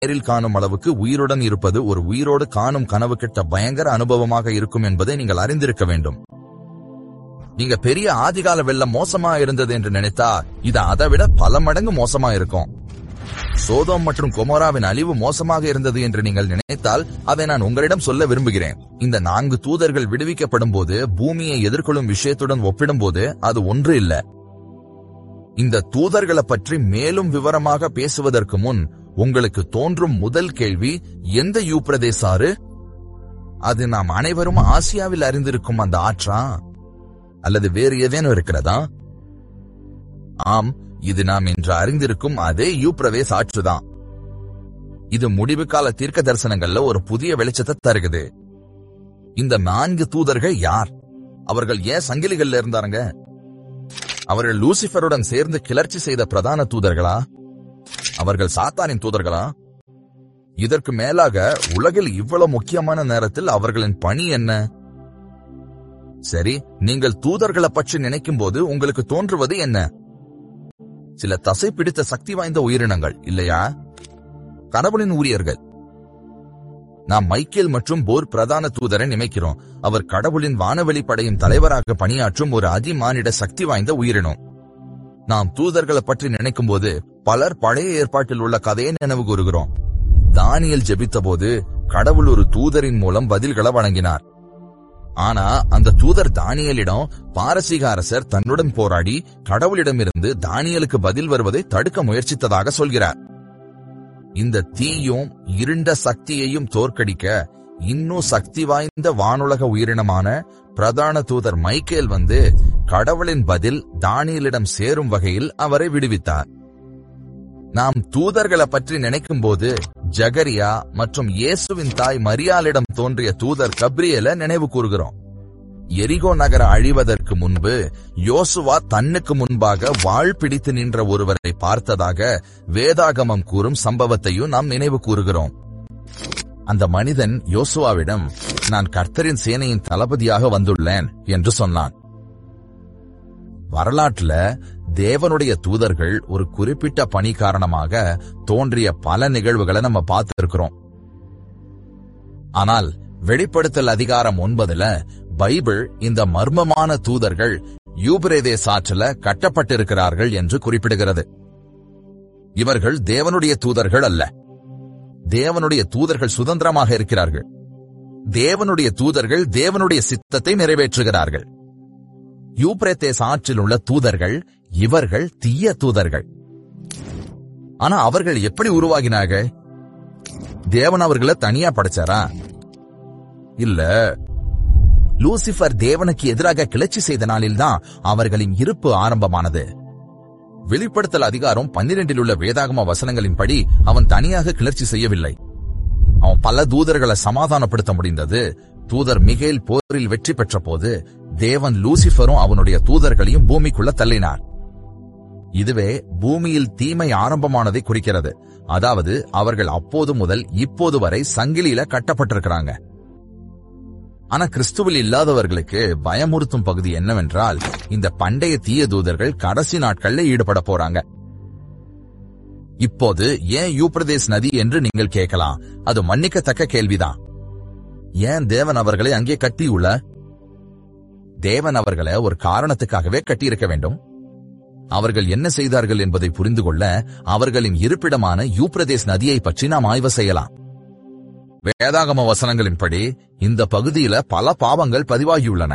நேரில் காணும் அளவுக்கு உயிருடன் இருப்பது ஒரு உயிரோடு காணும் கனவு கிட்ட பயங்கர அனுபவமாக இருக்கும் என்பதை நீங்கள் அறிந்திருக்க வேண்டும் நீங்க பெரிய ஆதிகால வெள்ளம் மோசமா இருந்தது என்று நினைத்தா இது அதை விட பல மடங்கு மோசமா இருக்கும் சோதோம் மற்றும் கொமோராவின் அழிவு மோசமாக இருந்தது என்று நீங்கள் நினைத்தால் அதை நான் உங்களிடம் சொல்ல விரும்புகிறேன் இந்த நான்கு தூதர்கள் விடுவிக்கப்படும் போது பூமியை எதிர்கொள்ளும் விஷயத்துடன் ஒப்பிடும்போது அது ஒன்று இல்ல இந்த தூதர்களை பற்றி மேலும் விவரமாக பேசுவதற்கு முன் உங்களுக்கு தோன்றும் முதல் கேள்வி எந்த யூப்ரதேச ஆறு அது நாம் அனைவரும் ஆசியாவில் அறிந்திருக்கும் அந்த ஆற்றா அல்லது வேறு ஏதேனும் இருக்கிறதா ஆம் இது நாம் இன்று அறிந்திருக்கும் அதே யூப்ரவேஸ் ஆற்றுதான் இது முடிவு கால தீர்க்க தரிசனங்கள்ல ஒரு புதிய வெளிச்சத்தை தருகுது இந்த நான்கு தூதர்கள் யார் அவர்கள் ஏன் சங்கிலிகள்ல இருந்தாருங்க அவர்கள் லூசிஃபருடன் சேர்ந்து கிளர்ச்சி செய்த பிரதான தூதர்களா அவர்கள் சாத்தானின் தூதர்களா இதற்கு மேலாக உலகில் இவ்வளவு முக்கியமான நேரத்தில் அவர்களின் பணி என்ன சரி நீங்கள் தூதர்களை பற்றி நினைக்கும் போது உங்களுக்கு தோன்றுவது என்ன சில தசை பிடித்த சக்தி வாய்ந்த உயிரினங்கள் இல்லையா கடவுளின் ஊழியர்கள் நாம் மைக்கேல் மற்றும் போர் பிரதான தூதரை நினைக்கிறோம் அவர் கடவுளின் வானவெளி படையின் தலைவராக பணியாற்றும் ஒரு அதிமானிட சக்தி வாய்ந்த உயிரினம் நாம் தூதர்களை பற்றி நினைக்கும் போது பலர் பழைய ஏற்பாட்டில் உள்ள கதையை நினைவு கூறுகிறோம் தானியல் ஜெபித்த போது கடவுள் ஒரு தூதரின் மூலம் பதில்களை வழங்கினார் ஆனா அந்த தூதர் தானியலிடம் பாரசீக அரசர் தன்னுடன் போராடி கடவுளிடமிருந்து தானியலுக்கு பதில் வருவதை தடுக்க முயற்சித்ததாக சொல்கிறார் இந்த தீயும் இருண்ட சக்தியையும் தோற்கடிக்க இன்னும் சக்தி வாய்ந்த வானுலக உயிரினமான பிரதான தூதர் மைக்கேல் வந்து கடவுளின் பதில் தானியலிடம் சேரும் வகையில் அவரை விடுவித்தார் நாம் தூதர்களை பற்றி நினைக்கும் போது ஜகரியா மற்றும் இயேசுவின் தாய் மரியாளிடம் தோன்றிய தூதர் கப்ரியல நினைவு கூறுகிறோம் எரிகோ நகர அழிவதற்கு முன்பு யோசுவா தன்னுக்கு முன்பாக வாழ் பிடித்து நின்ற ஒருவரை பார்த்ததாக வேதாகமம் கூறும் சம்பவத்தையும் நாம் நினைவு கூறுகிறோம் அந்த மனிதன் யோசுவாவிடம் நான் கர்த்தரின் சேனையின் தளபதியாக வந்துள்ளேன் என்று சொன்னான் வரலாற்றுல தேவனுடைய தூதர்கள் ஒரு குறிப்பிட்ட பணி காரணமாக தோன்றிய பல நிகழ்வுகளை நம்ம பார்த்திருக்கிறோம் ஆனால் வெளிப்படுத்தல் அதிகாரம் ஒன்பதுல பைபிள் இந்த மர்மமான தூதர்கள் யூபிரேதே சாற்றில கட்டப்பட்டிருக்கிறார்கள் என்று குறிப்பிடுகிறது இவர்கள் தேவனுடைய தூதர்கள் அல்ல தேவனுடைய தூதர்கள் சுதந்திரமாக இருக்கிறார்கள் தேவனுடைய தூதர்கள் தேவனுடைய சித்தத்தை நிறைவேற்றுகிறார்கள் யூப்ரேத்தேஸ் ஆற்றில் உள்ள தூதர்கள் இவர்கள் தீய தூதர்கள் ஆனா அவர்கள் எப்படி உருவாகினாங்க தேவன் அவர்களை தனியா படைச்சாரா இல்ல லூசிபர் தேவனுக்கு எதிராக கிளர்ச்சி செய்த நாளில்தான் அவர்களின் இருப்பு ஆரம்பமானது வெளிப்படுத்தல் அதிகாரம் பன்னிரெண்டில் உள்ள வேதாகம வசனங்களின்படி அவன் தனியாக கிளர்ச்சி செய்யவில்லை அவன் பல தூதர்களை சமாதானப்படுத்த முடிந்தது தூதர் மிகேல் போரில் வெற்றி பெற்ற போது தேவன் லூசிபரும் அவனுடைய தூதர்களையும் பூமிக்குள்ள தள்ளினார் இதுவே பூமியில் தீமை ஆரம்பமானதை குறிக்கிறது அதாவது அவர்கள் அப்போது முதல் இப்போது வரை சங்கிலியில கட்டப்பட்டிருக்கிறாங்க ஆனா கிறிஸ்துவில் இல்லாதவர்களுக்கு பயமுறுத்தும் பகுதி என்னவென்றால் இந்த பண்டைய தீய தூதர்கள் கடைசி நாட்கள்ல ஈடுபட போறாங்க இப்போது ஏன் யூப்ரதேஸ் நதி என்று நீங்கள் கேட்கலாம் அது மன்னிக்கத்தக்க கேள்விதான் ஏன் தேவன் அவர்களை அங்கே கட்டியுள்ள தேவன் அவர்களை ஒரு காரணத்துக்காகவே கட்டியிருக்க வேண்டும் அவர்கள் என்ன செய்தார்கள் என்பதை புரிந்து கொள்ள அவர்களின் இருப்பிடமான யூப்ரதேஸ் நதியை பற்றி நாம் ஆய்வு செய்யலாம் வேதாகம வசனங்களின்படி இந்த பகுதியில பல பாவங்கள் பதிவாகியுள்ளன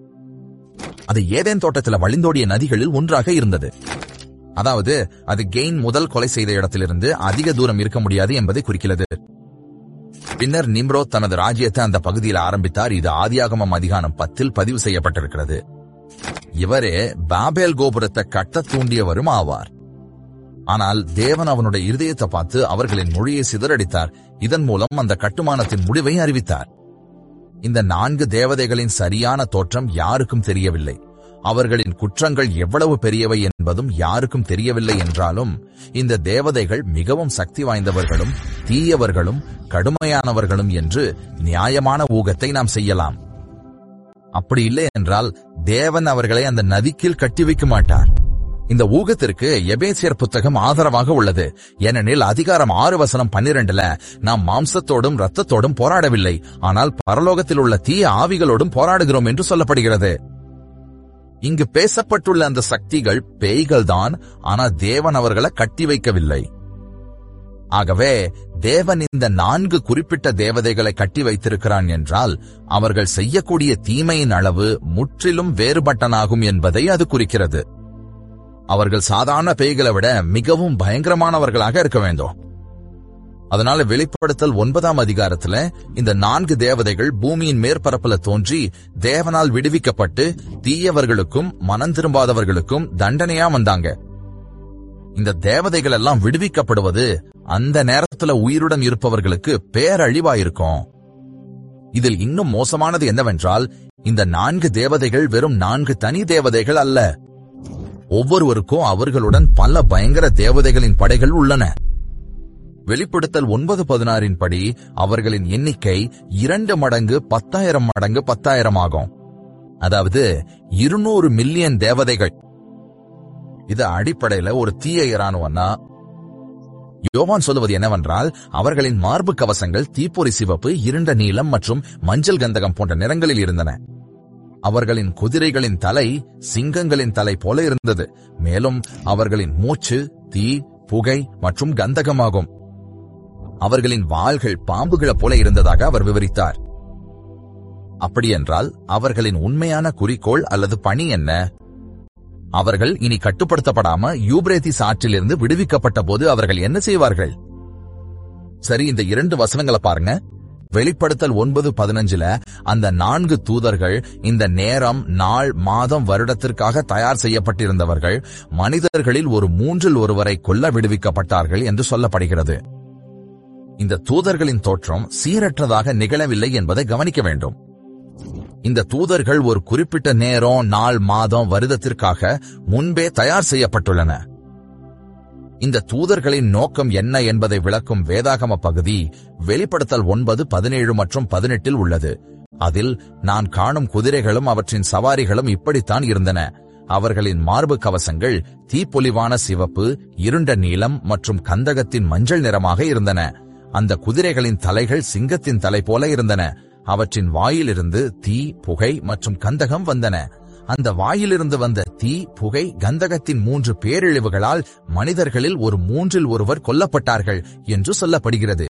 அது ஏதேன் தோட்டத்தில் வழிந்தோடிய நதிகளில் ஒன்றாக இருந்தது அதாவது அது கெயின் முதல் கொலை செய்த இடத்திலிருந்து அதிக தூரம் இருக்க முடியாது என்பதை குறிக்கிறது பின்னர் நிம்ரோத் தனது ராஜ்யத்தை அந்த பகுதியில் ஆரம்பித்தார் இது ஆதியாகமம் அதிகாரம் பத்தில் பதிவு செய்யப்பட்டிருக்கிறது இவரே பாபேல் கோபுரத்தை கட்ட தூண்டியவரும் ஆவார் ஆனால் தேவன் அவனுடைய இருதயத்தை பார்த்து அவர்களின் மொழியை சிதறடித்தார் இதன் மூலம் அந்த கட்டுமானத்தின் முடிவை அறிவித்தார் இந்த நான்கு தேவதைகளின் சரியான தோற்றம் யாருக்கும் தெரியவில்லை அவர்களின் குற்றங்கள் எவ்வளவு பெரியவை என்பதும் யாருக்கும் தெரியவில்லை என்றாலும் இந்த தேவதைகள் மிகவும் சக்தி வாய்ந்தவர்களும் தீயவர்களும் கடுமையானவர்களும் என்று நியாயமான ஊகத்தை நாம் செய்யலாம் அப்படி இல்லை என்றால் தேவன் அவர்களை அந்த நதிக்கில் கட்டி வைக்க மாட்டார் இந்த ஊகத்திற்கு எபேசியர் புத்தகம் ஆதரவாக உள்ளது ஏனெனில் அதிகாரம் ஆறு வசனம் பன்னிரண்டுல நாம் மாம்சத்தோடும் ரத்தத்தோடும் போராடவில்லை ஆனால் பரலோகத்தில் உள்ள தீய ஆவிகளோடும் போராடுகிறோம் என்று சொல்லப்படுகிறது இங்கு பேசப்பட்டுள்ள அந்த சக்திகள் பேய்கள்தான் ஆனா தேவன் அவர்களை கட்டி வைக்கவில்லை ஆகவே தேவன் இந்த நான்கு குறிப்பிட்ட தேவதைகளை கட்டி வைத்திருக்கிறான் என்றால் அவர்கள் செய்யக்கூடிய தீமையின் அளவு முற்றிலும் வேறுபட்டனாகும் என்பதை அது குறிக்கிறது அவர்கள் சாதாரண பேய்களை விட மிகவும் பயங்கரமானவர்களாக இருக்க வேண்டும் அதனால வெளிப்படுத்தல் ஒன்பதாம் அதிகாரத்துல இந்த நான்கு தேவதைகள் பூமியின் மேற்பரப்புல தோன்றி தேவனால் விடுவிக்கப்பட்டு தீயவர்களுக்கும் மனம் திரும்பாதவர்களுக்கும் தண்டனையா வந்தாங்க இந்த தேவதைகள் எல்லாம் விடுவிக்கப்படுவது அந்த நேரத்துல உயிருடன் இருப்பவர்களுக்கு பேரழிவா இருக்கும் இதில் இன்னும் மோசமானது என்னவென்றால் இந்த நான்கு தேவதைகள் வெறும் நான்கு தனி தேவதைகள் அல்ல ஒவ்வொருவருக்கும் அவர்களுடன் பல பயங்கர தேவதைகளின் படைகள் உள்ளன வெளிப்படுத்தல் ஒன்பது பதினாறின் படி அவர்களின் எண்ணிக்கை இரண்டு மடங்கு பத்தாயிரம் மடங்கு பத்தாயிரம் ஆகும் அதாவது இருநூறு மில்லியன் தேவதைகள் இது அடிப்படையில ஒரு தீய இராணுவம்னா யோவான் சொல்லுவது என்னவென்றால் அவர்களின் மார்பு கவசங்கள் தீப்பொறி சிவப்பு இருண்ட நீலம் மற்றும் மஞ்சள் கந்தகம் போன்ற நிறங்களில் இருந்தன அவர்களின் குதிரைகளின் தலை சிங்கங்களின் தலை போல இருந்தது மேலும் அவர்களின் மூச்சு தீ புகை மற்றும் கந்தகமாகும் அவர்களின் வாள்கள் பாம்புகளைப் போல இருந்ததாக அவர் விவரித்தார் அப்படியென்றால் அவர்களின் உண்மையான குறிக்கோள் அல்லது பணி என்ன அவர்கள் இனி கட்டுப்படுத்தப்படாம யூப்ரேதிஸ் ஆற்றிலிருந்து விடுவிக்கப்பட்ட போது அவர்கள் என்ன செய்வார்கள் சரி இந்த இரண்டு வசனங்களை பாருங்க வெளிப்படுத்தல் ஒன்பது பதினஞ்சுல அந்த நான்கு தூதர்கள் இந்த நேரம் நாள் மாதம் வருடத்திற்காக தயார் செய்யப்பட்டிருந்தவர்கள் மனிதர்களில் ஒரு மூன்றில் ஒருவரை கொல்ல விடுவிக்கப்பட்டார்கள் என்று சொல்லப்படுகிறது இந்த தூதர்களின் தோற்றம் சீரற்றதாக நிகழவில்லை என்பதை கவனிக்க வேண்டும் இந்த தூதர்கள் ஒரு குறிப்பிட்ட நேரம் நாள் மாதம் வருடத்திற்காக முன்பே தயார் செய்யப்பட்டுள்ளன இந்த தூதர்களின் நோக்கம் என்ன என்பதை விளக்கும் வேதாகம பகுதி வெளிப்படுத்தல் ஒன்பது பதினேழு மற்றும் பதினெட்டில் உள்ளது அதில் நான் காணும் குதிரைகளும் அவற்றின் சவாரிகளும் இப்படித்தான் இருந்தன அவர்களின் மார்பு கவசங்கள் தீப்பொலிவான சிவப்பு இருண்ட நீலம் மற்றும் கந்தகத்தின் மஞ்சள் நிறமாக இருந்தன அந்த குதிரைகளின் தலைகள் சிங்கத்தின் தலை போல இருந்தன அவற்றின் வாயிலிருந்து தீ புகை மற்றும் கந்தகம் வந்தன அந்த வாயிலிருந்து வந்த தீ புகை கந்தகத்தின் மூன்று பேரிழிவுகளால் மனிதர்களில் ஒரு மூன்றில் ஒருவர் கொல்லப்பட்டார்கள் என்று சொல்லப்படுகிறது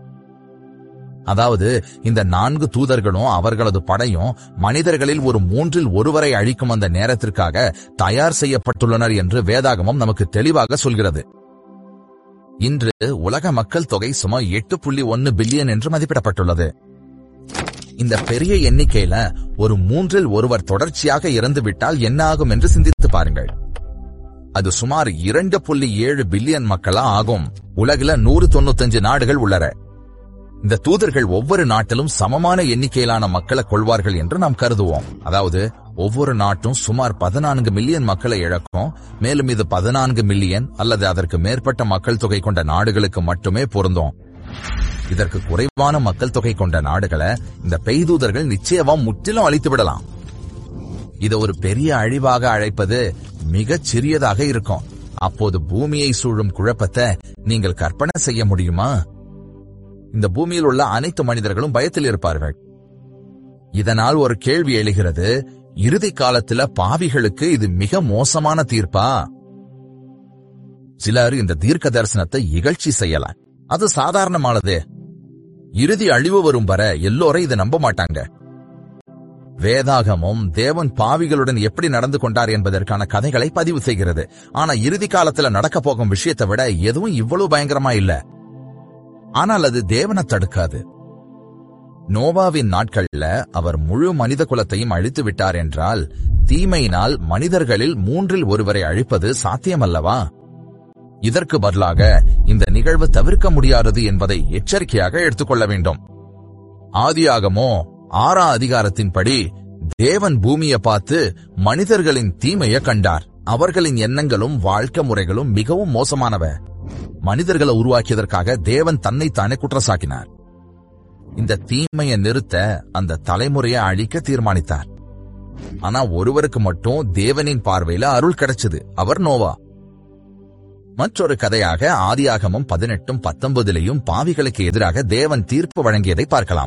அதாவது இந்த நான்கு தூதர்களும் அவர்களது படையும் மனிதர்களில் ஒரு மூன்றில் ஒருவரை அழிக்கும் அந்த நேரத்திற்காக தயார் செய்யப்பட்டுள்ளனர் என்று வேதாகமம் நமக்கு தெளிவாக சொல்கிறது இன்று உலக மக்கள் தொகை சுமார் எட்டு புள்ளி ஒன்னு பில்லியன் என்று மதிப்பிடப்பட்டுள்ளது இந்த பெரிய எண்ணிக்கையில ஒரு மூன்றில் ஒருவர் தொடர்ச்சியாக இறந்துவிட்டால் என்ன ஆகும் என்று சிந்தித்து பாருங்கள் அது சுமார் இரண்டு புள்ளி ஏழு பில்லியன் மக்களா ஆகும் உலகில நூறு தொண்ணூத்தஞ்சு நாடுகள் உள்ளன இந்த தூதர்கள் ஒவ்வொரு நாட்டிலும் சமமான எண்ணிக்கையிலான மக்களை கொள்வார்கள் என்று நாம் கருதுவோம் அதாவது ஒவ்வொரு நாட்டும் சுமார் பதினான்கு மில்லியன் மக்களை இழக்கும் மேலும் இது பதினான்கு மில்லியன் அல்லது அதற்கு மேற்பட்ட மக்கள் தொகை கொண்ட நாடுகளுக்கு மட்டுமே பொருந்தும் இதற்கு குறைவான மக்கள் தொகை கொண்ட நாடுகளை இந்த பெய்தூதர்கள் நிச்சயமா முற்றிலும் அழித்து விடலாம் இதை ஒரு பெரிய அழிவாக அழைப்பது மிகச் சிறியதாக இருக்கும் அப்போது பூமியை சூழும் குழப்பத்தை நீங்கள் கற்பனை செய்ய முடியுமா இந்த பூமியில் உள்ள அனைத்து மனிதர்களும் பயத்தில் இருப்பார்கள் இதனால் ஒரு கேள்வி எழுகிறது இறுதி காலத்துல பாவிகளுக்கு இது மிக மோசமான தீர்ப்பா சிலர் இந்த தீர்க்க தரிசனத்தை இகழ்ச்சி செய்யலாம் அது சாதாரணமானது இறுதி அழிவு வரும் வர எல்லோரும் இதை நம்ப மாட்டாங்க வேதாகமும் தேவன் பாவிகளுடன் எப்படி நடந்து கொண்டார் என்பதற்கான கதைகளை பதிவு செய்கிறது ஆனா இறுதி காலத்துல நடக்க போகும் விஷயத்தை விட எதுவும் இவ்வளவு பயங்கரமா இல்ல ஆனால் அது தேவனை தடுக்காது நோவாவின் நாட்கள்ல அவர் முழு மனித குலத்தையும் அழித்து விட்டார் என்றால் தீமையினால் மனிதர்களில் மூன்றில் ஒருவரை அழிப்பது சாத்தியமல்லவா இதற்கு பதிலாக இந்த நிகழ்வு தவிர்க்க முடியாதது என்பதை எச்சரிக்கையாக எடுத்துக்கொள்ள வேண்டும் ஆதியாகமோ ஆறா அதிகாரத்தின்படி தேவன் பூமியை பார்த்து மனிதர்களின் தீமையை கண்டார் அவர்களின் எண்ணங்களும் வாழ்க்கை முறைகளும் மிகவும் மோசமானவ மனிதர்களை உருவாக்கியதற்காக தேவன் தன்னைத்தானே குற்றச்சாட்டினார் இந்த தீமையை நிறுத்த அந்த தலைமுறையை அழிக்க தீர்மானித்தார் ஆனா ஒருவருக்கு மட்டும் தேவனின் பார்வையில அருள் கிடைச்சது அவர் நோவா மற்றொரு கதையாக ஆதியாகமம் பதினெட்டும் பத்தொன்பதிலையும் பாவிகளுக்கு எதிராக தேவன் தீர்ப்பு வழங்கியதை பார்க்கலாம்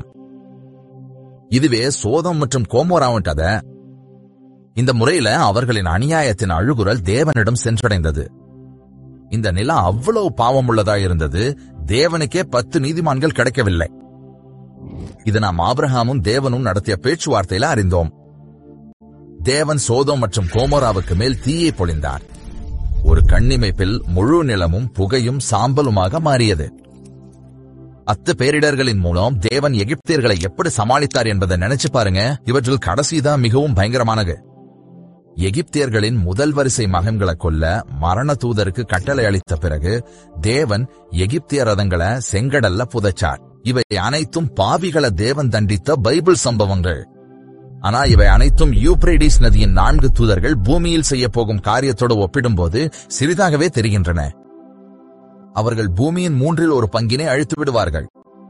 இதுவே சோதம் மற்றும் கோமோராவின் கதை இந்த முறையில அவர்களின் அநியாயத்தின் அழுகுரல் தேவனிடம் சென்றடைந்தது இந்த நிலம் அவ்வளவு பாவம் உள்ளதா இருந்தது தேவனுக்கே பத்து நீதிமான்கள் கிடைக்கவில்லை இது நாம் ஆபிரகாமும் தேவனும் நடத்திய பேச்சுவார்த்தையில அறிந்தோம் தேவன் சோதம் மற்றும் கோமோராவுக்கு மேல் தீயை பொழிந்தார் ஒரு கண்ணிமைப்பில் முழு நிலமும் புகையும் சாம்பலுமாக மாறியது அத்து பேரிடர்களின் மூலம் தேவன் எகிப்தியர்களை எப்படி சமாளித்தார் என்பதை நினைச்சு பாருங்க இவற்றில் கடைசிதான் மிகவும் பயங்கரமானது எகிப்தியர்களின் முதல் வரிசை மகன்களை கொல்ல மரண தூதருக்கு கட்டளை அளித்த பிறகு தேவன் எகிப்திய ரதங்களை செங்கடல்ல புதைச்சார் இவை அனைத்தும் பாவிகளை தேவன் தண்டித்த பைபிள் சம்பவங்கள் ஆனா இவை அனைத்தும் யூப்ரேடிஸ் நதியின் நான்கு தூதர்கள் பூமியில் செய்ய போகும் காரியத்தோடு ஒப்பிடும்போது சிறிதாகவே தெரிகின்றன அவர்கள் பூமியின் மூன்றில் ஒரு பங்கினை அழித்து விடுவார்கள்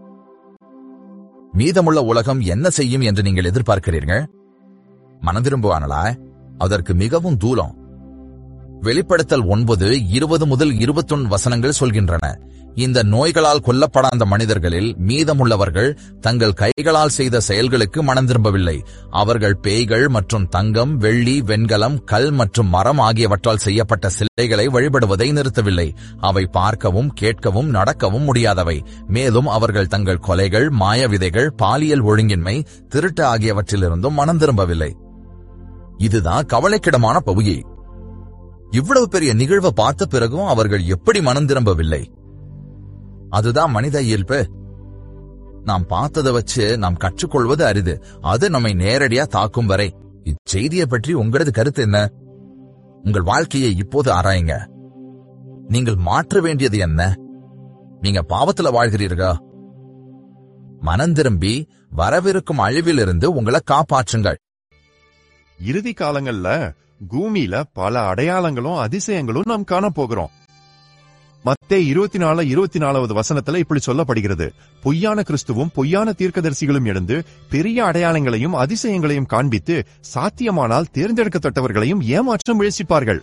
மீதமுள்ள உலகம் என்ன செய்யும் என்று நீங்கள் எதிர்பார்க்கிறீர்கள் மனதிரும்புவானலா அதற்கு மிகவும் தூரம் வெளிப்படுத்தல் ஒன்பது இருபது முதல் இருபத்தொன்னு வசனங்கள் சொல்கின்றன இந்த நோய்களால் கொல்லப்படாத மனிதர்களில் மீதமுள்ளவர்கள் தங்கள் கைகளால் செய்த செயல்களுக்கு மனம் திரும்பவில்லை அவர்கள் பேய்கள் மற்றும் தங்கம் வெள்ளி வெண்கலம் கல் மற்றும் மரம் ஆகியவற்றால் செய்யப்பட்ட சிலைகளை வழிபடுவதை நிறுத்தவில்லை அவை பார்க்கவும் கேட்கவும் நடக்கவும் முடியாதவை மேலும் அவர்கள் தங்கள் கொலைகள் மாய விதைகள் பாலியல் ஒழுங்கின்மை திருட்டு ஆகியவற்றிலிருந்தும் மனம் திரும்பவில்லை இதுதான் கவலைக்கிடமான பகுதி இவ்வளவு பெரிய நிகழ்வை பார்த்த பிறகும் அவர்கள் எப்படி மனம் திரும்பவில்லை அதுதான் மனித இயல்பு நாம் பார்த்ததை வச்சு நாம் கற்றுக்கொள்வது அரிது அது நம்மை நேரடியா தாக்கும் வரை இச்செய்தியை பற்றி உங்களது கருத்து என்ன உங்கள் வாழ்க்கையை இப்போது ஆராயுங்க நீங்கள் மாற்ற வேண்டியது என்ன நீங்க பாவத்துல வாழ்கிறீர்களா மனம் திரும்பி வரவிருக்கும் அழிவிலிருந்து உங்களை காப்பாற்றுங்கள் இறுதி காலங்கள்ல பூமியில பல அடையாளங்களும் அதிசயங்களும் நாம் காண போகிறோம் மத்தே இருபத்தி நாலு இருபத்தி நாலாவது வசனத்துல இப்படி சொல்லப்படுகிறது பொய்யான கிறிஸ்துவும் பொய்யான தீர்க்கதரிசிகளும் எழுந்து பெரிய அடையாளங்களையும் அதிசயங்களையும் காண்பித்து சாத்தியமானால் தேர்ந்தெடுக்கப்பட்டவர்களையும் ஏமாற்ற முயற்சிப்பார்கள்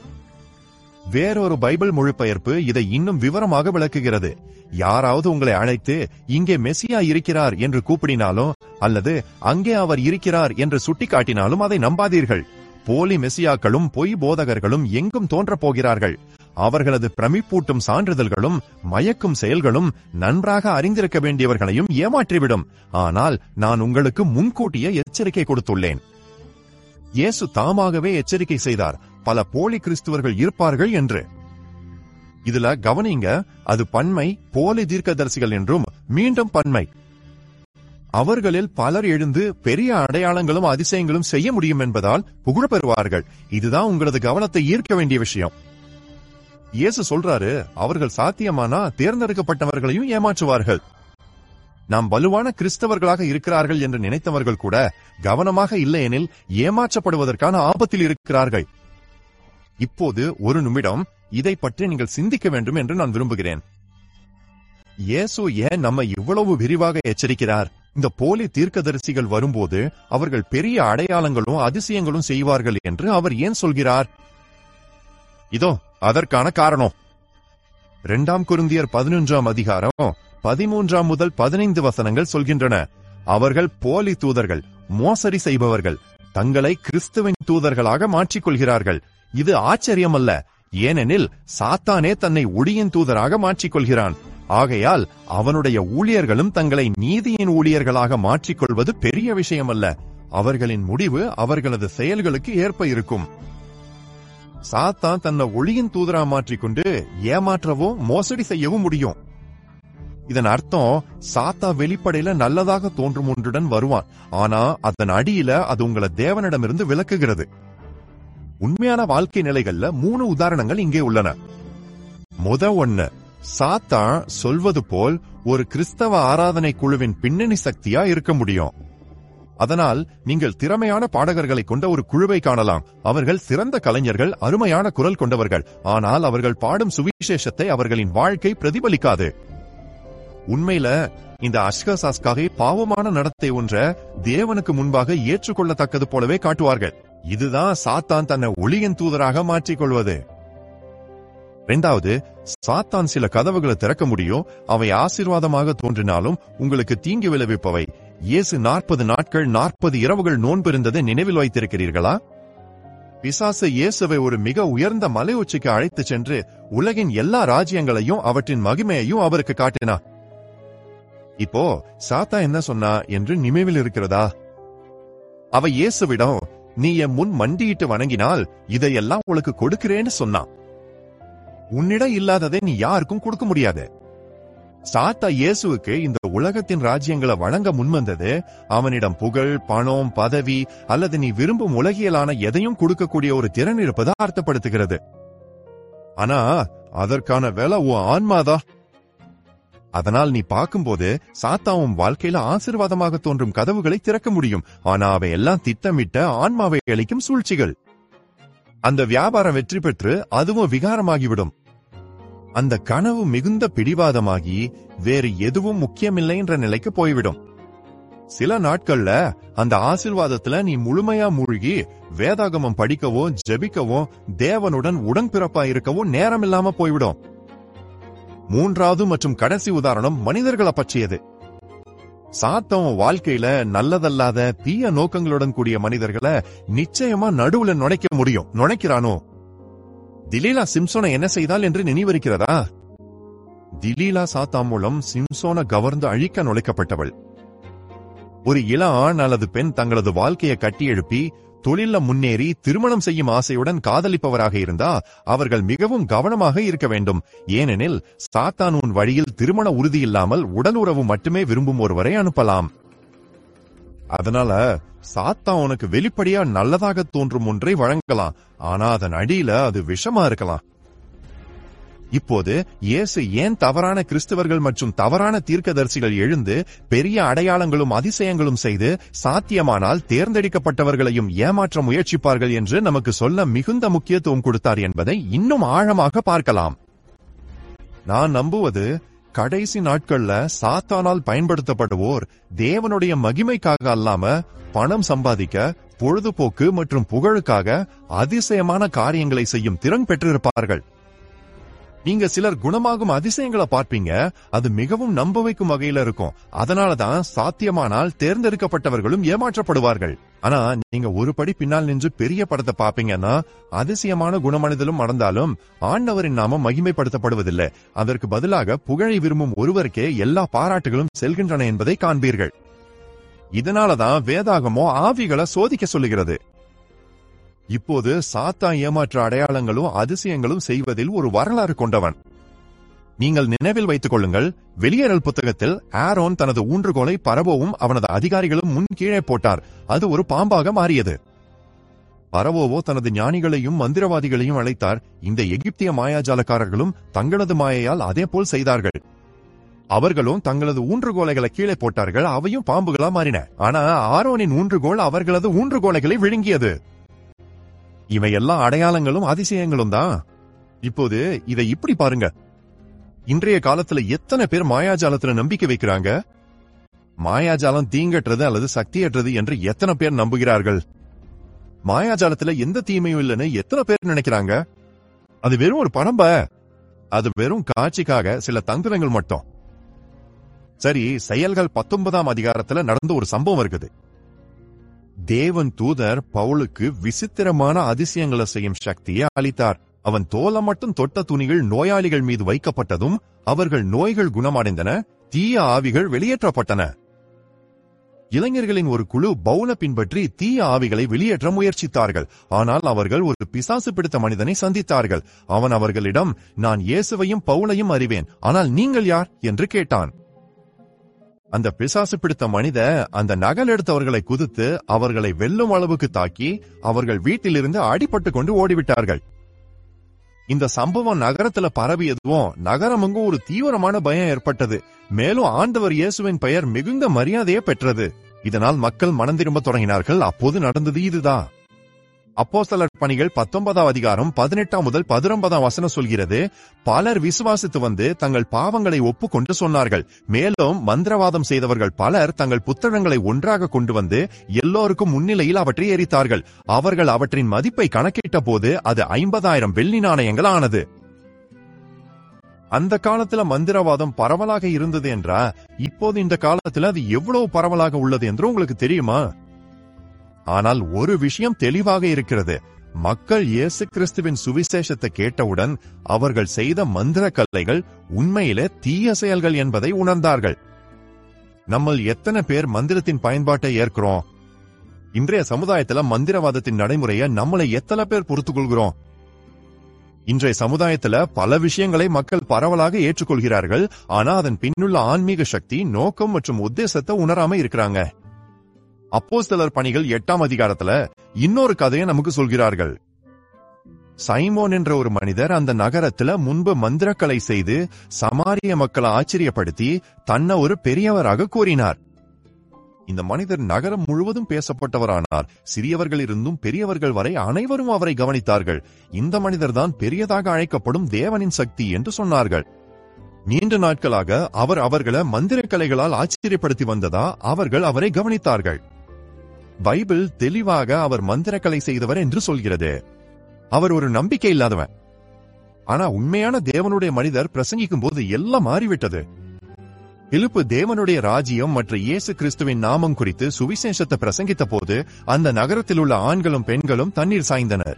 வேறொரு பைபிள் மொழிபெயர்ப்பு இதை இன்னும் விவரமாக விளக்குகிறது யாராவது உங்களை அழைத்து இங்கே மெசியா இருக்கிறார் என்று கூப்பிடினாலும் அல்லது அங்கே அவர் இருக்கிறார் என்று சுட்டிக்காட்டினாலும் அதை நம்பாதீர்கள் போலி மெசியாக்களும் பொய் போதகர்களும் எங்கும் தோன்றப் போகிறார்கள் அவர்களது பிரமிப்பூட்டும் சான்றிதழ்களும் மயக்கும் செயல்களும் நன்றாக அறிந்திருக்க வேண்டியவர்களையும் ஏமாற்றிவிடும் ஆனால் நான் உங்களுக்கு முன்கூட்டிய எச்சரிக்கை கொடுத்துள்ளேன் இயேசு தாமாகவே எச்சரிக்கை செய்தார் பல போலி கிறிஸ்துவர்கள் இருப்பார்கள் என்று இதுல கவனிங்க அது பன்மை போலி தீர்க்கதரிசிகள் என்றும் மீண்டும் பன்மை அவர்களில் பலர் எழுந்து பெரிய அடையாளங்களும் அதிசயங்களும் செய்ய முடியும் என்பதால் புகழ பெறுவார்கள் இதுதான் உங்களது கவனத்தை ஈர்க்க வேண்டிய விஷயம் இயேசு சொல்றாரு அவர்கள் சாத்தியமானா தேர்ந்தெடுக்கப்பட்டவர்களையும் ஏமாற்றுவார்கள் நாம் வலுவான கிறிஸ்தவர்களாக இருக்கிறார்கள் என்று நினைத்தவர்கள் கூட கவனமாக இல்லையெனில் ஏமாற்றப்படுவதற்கான ஆபத்தில் இருக்கிறார்கள் இப்போது ஒரு நிமிடம் இதை பற்றி நீங்கள் சிந்திக்க வேண்டும் என்று நான் விரும்புகிறேன் இயேசு ஏன் நம்மை இவ்வளவு விரிவாக எச்சரிக்கிறார் இந்த போலி தீர்க்கதரிசிகள் வரும்போது அவர்கள் பெரிய அடையாளங்களும் அதிசயங்களும் செய்வார்கள் என்று அவர் ஏன் சொல்கிறார் இதோ அதற்கான காரணம் இரண்டாம் குருந்தியர் பதினொன்றாம் அதிகாரம் பதிமூன்றாம் முதல் பதினைந்து வசனங்கள் சொல்கின்றன அவர்கள் போலி தூதர்கள் மோசடி செய்பவர்கள் தங்களை கிறிஸ்துவின் தூதர்களாக மாற்றிக்கொள்கிறார்கள் இது ஆச்சரியமல்ல ஏனெனில் சாத்தானே தன்னை ஒளியின் தூதராக மாற்றிக்கொள்கிறான் ஆகையால் அவனுடைய ஊழியர்களும் தங்களை நீதியின் ஊழியர்களாக மாற்றிக்கொள்வது பெரிய விஷயமல்ல அவர்களின் முடிவு அவர்களது செயல்களுக்கு ஏற்ப இருக்கும் சாத்தான் தன்னை ஒளியின் தூதரா மாற்றிக்கொண்டு ஏமாற்றவும் மோசடி செய்யவும் முடியும் இதன் அர்த்தம் சாத்தா வெளிப்படையில நல்லதாக தோன்றும் ஒன்றுடன் வருவான் ஆனா அதன் அடியில அது உங்களை தேவனிடமிருந்து விலக்குகிறது உண்மையான வாழ்க்கை நிலைகள்ல மூணு உதாரணங்கள் இங்கே உள்ளன முத ஒண்ணு சாத்தா சொல்வது போல் ஒரு கிறிஸ்தவ ஆராதனை குழுவின் பின்னணி சக்தியா இருக்க முடியும் அதனால் நீங்கள் திறமையான பாடகர்களை கொண்ட ஒரு குழுவை காணலாம் அவர்கள் சிறந்த கலைஞர்கள் அருமையான குரல் கொண்டவர்கள் ஆனால் அவர்கள் பாடும் சுவிசேஷத்தை அவர்களின் வாழ்க்கை பிரதிபலிக்காது உண்மையில இந்த அஷ்கசாஸ்காகை பாவமான நடத்தை ஒன்ற தேவனுக்கு முன்பாக ஏற்றுக்கொள்ளத்தக்கது போலவே காட்டுவார்கள் இதுதான் சாத்தான் தன்னை ஒளியின் தூதராக மாற்றிக்கொள்வது இரண்டாவது சாத்தான் சில கதவுகளை திறக்க முடியும் அவை ஆசீர்வாதமாக தோன்றினாலும் உங்களுக்கு தீங்கு விளைவிப்பவை இயேசு நாற்பது நாட்கள் நாற்பது இரவுகள் நோன்பு இருந்ததை நினைவில் வைத்திருக்கிறீர்களா பிசாசு இயேசுவை ஒரு மிக உயர்ந்த மலை உச்சிக்கு அழைத்துச் சென்று உலகின் எல்லா ராஜ்யங்களையும் அவற்றின் மகிமையையும் அவருக்கு காட்டினார் இப்போ சாத்தா என்ன சொன்னா என்று நினைவில் இருக்கிறதா அவ இயேசுவிடம் நீ என் முன் மண்டியிட்டு வணங்கினால் இதையெல்லாம் உனக்கு கொடுக்கிறேன்னு சொன்னான் உன்னிடம் இல்லாததை நீ யாருக்கும் கொடுக்க முடியாது சாத்தா இயேசுவுக்கு இந்த உலகத்தின் ராஜ்யங்களை வழங்க முன்வந்தது அவனிடம் புகழ் பணம் பதவி அல்லது நீ விரும்பும் உலகியலான எதையும் கொடுக்கக்கூடிய ஒரு திறன் இருப்பதை அர்த்தப்படுத்துகிறது ஆனா அதற்கான வேலை உன் ஆன்மாதான் அதனால் நீ பார்க்கும்போது சாத்தாவும் வாழ்க்கையில ஆசீர்வாதமாக தோன்றும் கதவுகளை திறக்க முடியும் ஆனா அவை எல்லாம் திட்டமிட்ட ஆன்மாவை அளிக்கும் சூழ்ச்சிகள் அந்த வியாபாரம் வெற்றி பெற்று அதுவும் விகாரமாகிவிடும் அந்த கனவு மிகுந்த பிடிவாதமாகி வேறு எதுவும் முக்கியமில்லை என்ற நிலைக்கு போய்விடும் சில நாட்கள்ல அந்த ஆசிர்வாதத்துல நீ முழுமையா மூழ்கி வேதாகமம் படிக்கவும் ஜெபிக்கவும் தேவனுடன் உடன்பிறப்பா இருக்கவும் நேரம் இல்லாம போய்விடும் மூன்றாவது மற்றும் கடைசி உதாரணம் மனிதர்களை பற்றியது சாத்தம் வாழ்க்கையில நல்லதல்லாத தீய நோக்கங்களுடன் கூடிய மனிதர்களை நிச்சயமா நடுவுல நுழைக்க முடியும் நுழைக்கிறானோ திலீலா சிம்சோனை என்ன செய்தால் என்று நினைவிருக்கிறதா திலீலா சாத்தா மூலம் சிம்சோனை கவர்ந்து அழிக்க நுழைக்கப்பட்டவள் ஒரு இள ஆண் அல்லது பெண் தங்களது வாழ்க்கையை கட்டி எழுப்பி தொழில முன்னேறி திருமணம் செய்யும் ஆசையுடன் காதலிப்பவராக இருந்தா அவர்கள் மிகவும் கவனமாக இருக்க வேண்டும் ஏனெனில் சாத்தான் உன் வழியில் திருமண உறுதி இல்லாமல் உடல் உறவு மட்டுமே விரும்பும் ஒருவரை அனுப்பலாம் அதனால சாத்தா உனக்கு வெளிப்படையா நல்லதாக தோன்றும் ஒன்றை வழங்கலாம் ஆனா அதன் அடியில அது விஷமா இருக்கலாம் இப்போது இயேசு ஏன் தவறான கிறிஸ்தவர்கள் மற்றும் தவறான தீர்க்கதரிசிகள் எழுந்து பெரிய அடையாளங்களும் அதிசயங்களும் செய்து சாத்தியமானால் தேர்ந்தெடுக்கப்பட்டவர்களையும் ஏமாற்ற முயற்சிப்பார்கள் என்று நமக்கு சொல்ல மிகுந்த முக்கியத்துவம் கொடுத்தார் என்பதை இன்னும் ஆழமாக பார்க்கலாம் நான் நம்புவது கடைசி நாட்கள்ல சாத்தானால் பயன்படுத்தப்படுவோர் தேவனுடைய மகிமைக்காக அல்லாம பணம் சம்பாதிக்க பொழுதுபோக்கு மற்றும் புகழுக்காக அதிசயமான காரியங்களை செய்யும் திறன் பெற்றிருப்பார்கள் நீங்க சிலர் குணமாகும் அதிசயங்களை பார்ப்பீங்க அது மிகவும் நம்ப வைக்கும் வகையில இருக்கும் அதனாலதான் சாத்தியமானால் தேர்ந்தெடுக்கப்பட்டவர்களும் ஏமாற்றப்படுவார்கள் ஆனா நீங்க ஒரு படி பின்னால் நின்று பெரிய படத்தை பாப்பீங்கன்னா அதிசயமான குணமனிதலும் நடந்தாலும் ஆண்டவரின் நாமம் மகிமைப்படுத்தப்படுவதில்லை அதற்கு பதிலாக புகழை விரும்பும் ஒருவருக்கே எல்லா பாராட்டுகளும் செல்கின்றன என்பதை காண்பீர்கள் இதனாலதான் வேதாகமோ ஆவிகளை சோதிக்க சொல்லுகிறது இப்போது சாத்தா ஏமாற்ற அடையாளங்களும் அதிசயங்களும் செய்வதில் ஒரு வரலாறு கொண்டவன் நீங்கள் நினைவில் வைத்துக் கொள்ளுங்கள் வெளியேறல் புத்தகத்தில் ஆரோன் தனது ஊன்றுகோலை பரவோவும் அவனது அதிகாரிகளும் முன் கீழே போட்டார் அது ஒரு பாம்பாக மாறியது பரவோவோ தனது ஞானிகளையும் மந்திரவாதிகளையும் அழைத்தார் இந்த எகிப்திய மாயாஜாலக்காரர்களும் தங்களது மாயையால் அதே போல் செய்தார்கள் அவர்களும் தங்களது ஊன்றுகோலைகளை கீழே போட்டார்கள் அவையும் பாம்புகளா மாறின ஆனா ஆரோனின் ஊன்றுகோல் அவர்களது ஊன்றுகோலைகளை விழுங்கியது இவை எல்லா அடையாளங்களும் அதிசயங்களும் தான் இப்போது இதை இப்படி பாருங்க இன்றைய காலத்துல எத்தனை பேர் மாயாஜாலத்துல நம்பிக்கை வைக்கிறாங்க மாயாஜாலம் தீங்கற்றது அல்லது சக்தியற்றது என்று எத்தனை பேர் நம்புகிறார்கள் மாயாஜாலத்துல எந்த தீமையும் இல்லைன்னு எத்தனை பேர் நினைக்கிறாங்க அது வெறும் ஒரு பணம்ப அது வெறும் காட்சிக்காக சில தந்திரங்கள் மட்டும் சரி செயல்கள் பத்தொன்பதாம் அதிகாரத்துல நடந்த ஒரு சம்பவம் இருக்குது தேவன் தூதர் பவுலுக்கு விசித்திரமான அதிசயங்களை செய்யும் சக்தியை அளித்தார் அவன் தோலை மட்டும் தொட்ட துணிகள் நோயாளிகள் மீது வைக்கப்பட்டதும் அவர்கள் நோய்கள் குணமடைந்தன தீய ஆவிகள் வெளியேற்றப்பட்டன இளைஞர்களின் ஒரு குழு பவுல பின்பற்றி தீய ஆவிகளை வெளியேற்ற முயற்சித்தார்கள் ஆனால் அவர்கள் ஒரு பிசாசு பிடித்த மனிதனை சந்தித்தார்கள் அவன் அவர்களிடம் நான் இயேசுவையும் பவுலையும் அறிவேன் ஆனால் நீங்கள் யார் என்று கேட்டான் அந்த பிசாசு பிடித்த மனித அந்த நகல் எடுத்தவர்களை குதித்து அவர்களை வெல்லும் அளவுக்கு தாக்கி அவர்கள் வீட்டிலிருந்து அடிபட்டு கொண்டு ஓடிவிட்டார்கள் இந்த சம்பவம் நகரத்துல பரவியதுவும் நகரமெங்கும் ஒரு தீவிரமான பயம் ஏற்பட்டது மேலும் ஆண்டவர் இயேசுவின் பெயர் மிகுந்த மரியாதையை பெற்றது இதனால் மக்கள் மனம் திரும்ப தொடங்கினார்கள் அப்போது நடந்தது இதுதான் அப்போஸ்தலர் பணிகள் பத்தொன்பதாம் அதிகாரம் பதினெட்டாம் முதல் பதினொன்பதாம் வசனம் சொல்கிறது பலர் விசுவாசித்து வந்து தங்கள் பாவங்களை ஒப்புக்கொண்டு சொன்னார்கள் மேலும் மந்திரவாதம் செய்தவர்கள் பலர் தங்கள் புத்தகங்களை ஒன்றாக கொண்டு வந்து எல்லோருக்கும் முன்னிலையில் அவற்றை எரித்தார்கள் அவர்கள் அவற்றின் மதிப்பை கணக்கிட்ட போது அது ஐம்பதாயிரம் வெள்ளி நாணயங்கள் ஆனது அந்த காலத்துல மந்திரவாதம் பரவலாக இருந்தது என்றா இப்போது இந்த காலத்துல அது எவ்வளவு பரவலாக உள்ளது என்று உங்களுக்கு தெரியுமா ஆனால் ஒரு விஷயம் தெளிவாக இருக்கிறது மக்கள் இயேசு கிறிஸ்துவின் சுவிசேஷத்தை கேட்டவுடன் அவர்கள் செய்த மந்திர கல்லைகள் உண்மையிலே தீய செயல்கள் என்பதை உணர்ந்தார்கள் நம்மள் எத்தனை பேர் மந்திரத்தின் பயன்பாட்டை ஏற்கிறோம் இன்றைய சமுதாயத்துல மந்திரவாதத்தின் நடைமுறையை நம்மளை எத்தனை பேர் பொறுத்துக் கொள்கிறோம் இன்றைய சமுதாயத்துல பல விஷயங்களை மக்கள் பரவலாக ஏற்றுக்கொள்கிறார்கள் ஆனா அதன் பின்னுள்ள ஆன்மீக சக்தி நோக்கம் மற்றும் உத்தேசத்தை உணராம இருக்கிறாங்க அப்போஸ்தலர் பணிகள் எட்டாம் அதிகாரத்துல இன்னொரு கதையை நமக்கு சொல்கிறார்கள் சைமோன் என்ற ஒரு மனிதர் அந்த நகரத்துல முன்பு மந்திரக்கலை செய்து சமாரிய மக்களை ஆச்சரியப்படுத்தி தன்னை ஒரு பெரியவராக கூறினார் இந்த மனிதர் நகரம் முழுவதும் பேசப்பட்டவரானார் சிறியவர்கள் இருந்தும் பெரியவர்கள் வரை அனைவரும் அவரை கவனித்தார்கள் இந்த மனிதர்தான் பெரியதாக அழைக்கப்படும் தேவனின் சக்தி என்று சொன்னார்கள் நீண்ட நாட்களாக அவர் அவர்களை மந்திர கலைகளால் ஆச்சரியப்படுத்தி வந்ததா அவர்கள் அவரை கவனித்தார்கள் பைபிள் தெளிவாக அவர் மந்திரக்கலை செய்தவர் என்று சொல்கிறது அவர் ஒரு நம்பிக்கை இல்லாதவன் ஆனா உண்மையான தேவனுடைய மனிதர் பிரசங்கிக்கும் போது எல்லாம் மாறிவிட்டது பிலிப்பு தேவனுடைய ராஜ்யம் மற்ற இயேசு கிறிஸ்துவின் நாமம் குறித்து சுவிசேஷத்தை பிரசங்கித்த போது அந்த நகரத்தில் உள்ள ஆண்களும் பெண்களும் தண்ணீர் சாய்ந்தனர்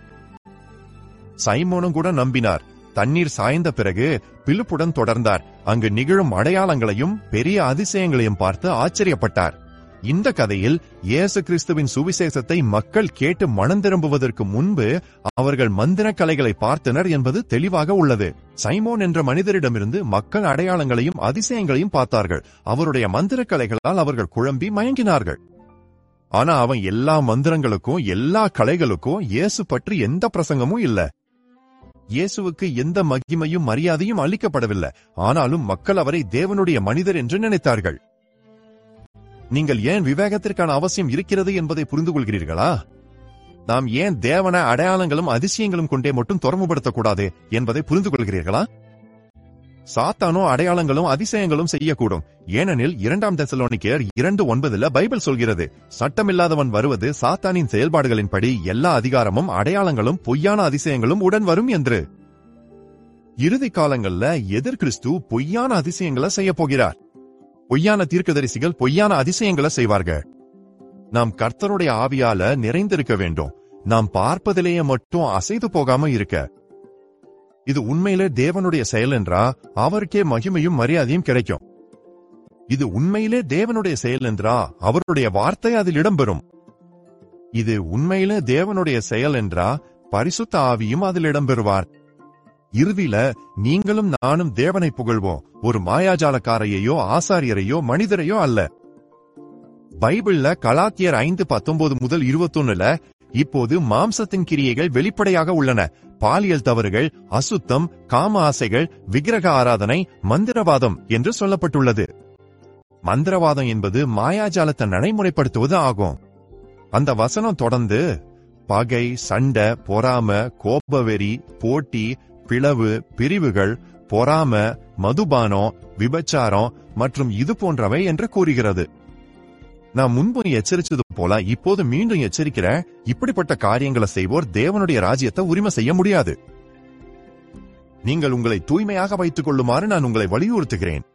சைமோனும் கூட நம்பினார் தண்ணீர் சாய்ந்த பிறகு பிலிப்புடன் தொடர்ந்தார் அங்கு நிகழும் அடையாளங்களையும் பெரிய அதிசயங்களையும் பார்த்து ஆச்சரியப்பட்டார் இந்த கதையில் இயேசு கிறிஸ்துவின் சுவிசேஷத்தை மக்கள் கேட்டு மனம் திரும்புவதற்கு முன்பு அவர்கள் மந்திர கலைகளை பார்த்தனர் என்பது தெளிவாக உள்ளது சைமோன் என்ற மனிதரிடமிருந்து மக்கள் அடையாளங்களையும் அதிசயங்களையும் பார்த்தார்கள் அவருடைய மந்திர கலைகளால் அவர்கள் குழம்பி மயங்கினார்கள் ஆனா அவன் எல்லா மந்திரங்களுக்கும் எல்லா கலைகளுக்கும் இயேசு பற்றி எந்த பிரசங்கமும் இல்ல இயேசுவுக்கு எந்த மகிமையும் மரியாதையும் அளிக்கப்படவில்லை ஆனாலும் மக்கள் அவரை தேவனுடைய மனிதர் என்று நினைத்தார்கள் நீங்கள் ஏன் விவேகத்திற்கான அவசியம் இருக்கிறது என்பதை புரிந்து கொள்கிறீர்களா நாம் ஏன் தேவன அடையாளங்களும் அதிசயங்களும் கொண்டே மட்டும் தொடர்புபடுத்தக்கூடாது என்பதை புரிந்து கொள்கிறீர்களா சாத்தானோ அடையாளங்களும் அதிசயங்களும் செய்யக்கூடும் ஏனெனில் இரண்டாம் தெசலோனிக்கேயர் இரண்டு ஒன்பதுல பைபிள் சொல்கிறது சட்டமில்லாதவன் வருவது சாத்தானின் செயல்பாடுகளின்படி எல்லா அதிகாரமும் அடையாளங்களும் பொய்யான அதிசயங்களும் உடன் வரும் என்று இறுதி காலங்கள்ல எதிர் கிறிஸ்து பொய்யான அதிசயங்களை செய்ய போகிறார் பொய்யான தீர்க்கதரிசிகள் பொய்யான அதிசயங்களை செய்வார்கள் நாம் கர்த்தருடைய ஆவியால நிறைந்திருக்க வேண்டும் நாம் பார்ப்பதிலேயே மட்டும் அசைது போகாம இருக்க இது உண்மையிலே தேவனுடைய செயல் என்றா அவருக்கே மகிமையும் மரியாதையும் கிடைக்கும் இது உண்மையிலே தேவனுடைய செயல் என்றா அவருடைய வார்த்தை அதில் இடம்பெறும் இது உண்மையிலே தேவனுடைய செயல் என்றா பரிசுத்த ஆவியும் அதில் இடம்பெறுவார் இறுதியில நீங்களும் நானும் தேவனை புகழ்வோம் ஒரு மாயாஜாலக்காரையோ ஆசாரியரையோ மனிதரையோ அல்ல பைபிள்ல கலாத்தியர் ஐந்து பத்தொன்பது முதல் இருபத்தொன்னுல இப்போது மாம்சத்தின் கிரியைகள் வெளிப்படையாக உள்ளன பாலியல் தவறுகள் அசுத்தம் காம ஆசைகள் விக்கிரக ஆராதனை மந்திரவாதம் என்று சொல்லப்பட்டுள்ளது மந்திரவாதம் என்பது மாயாஜாலத்தை நடைமுறைப்படுத்துவது ஆகும் அந்த வசனம் தொடர்ந்து பகை சண்டை பொறாம கோபவெறி போட்டி பிளவு பிரிவுகள் பொறாம மதுபானம் விபச்சாரம் மற்றும் இது போன்றவை என்று கூறுகிறது நான் முன்பும் எச்சரித்தது போல இப்போது மீண்டும் எச்சரிக்கிறேன் இப்படிப்பட்ட காரியங்களை செய்வோர் தேவனுடைய ராஜ்யத்தை உரிமை செய்ய முடியாது நீங்கள் உங்களை தூய்மையாக வைத்துக் கொள்ளுமாறு நான் உங்களை வலியுறுத்துகிறேன்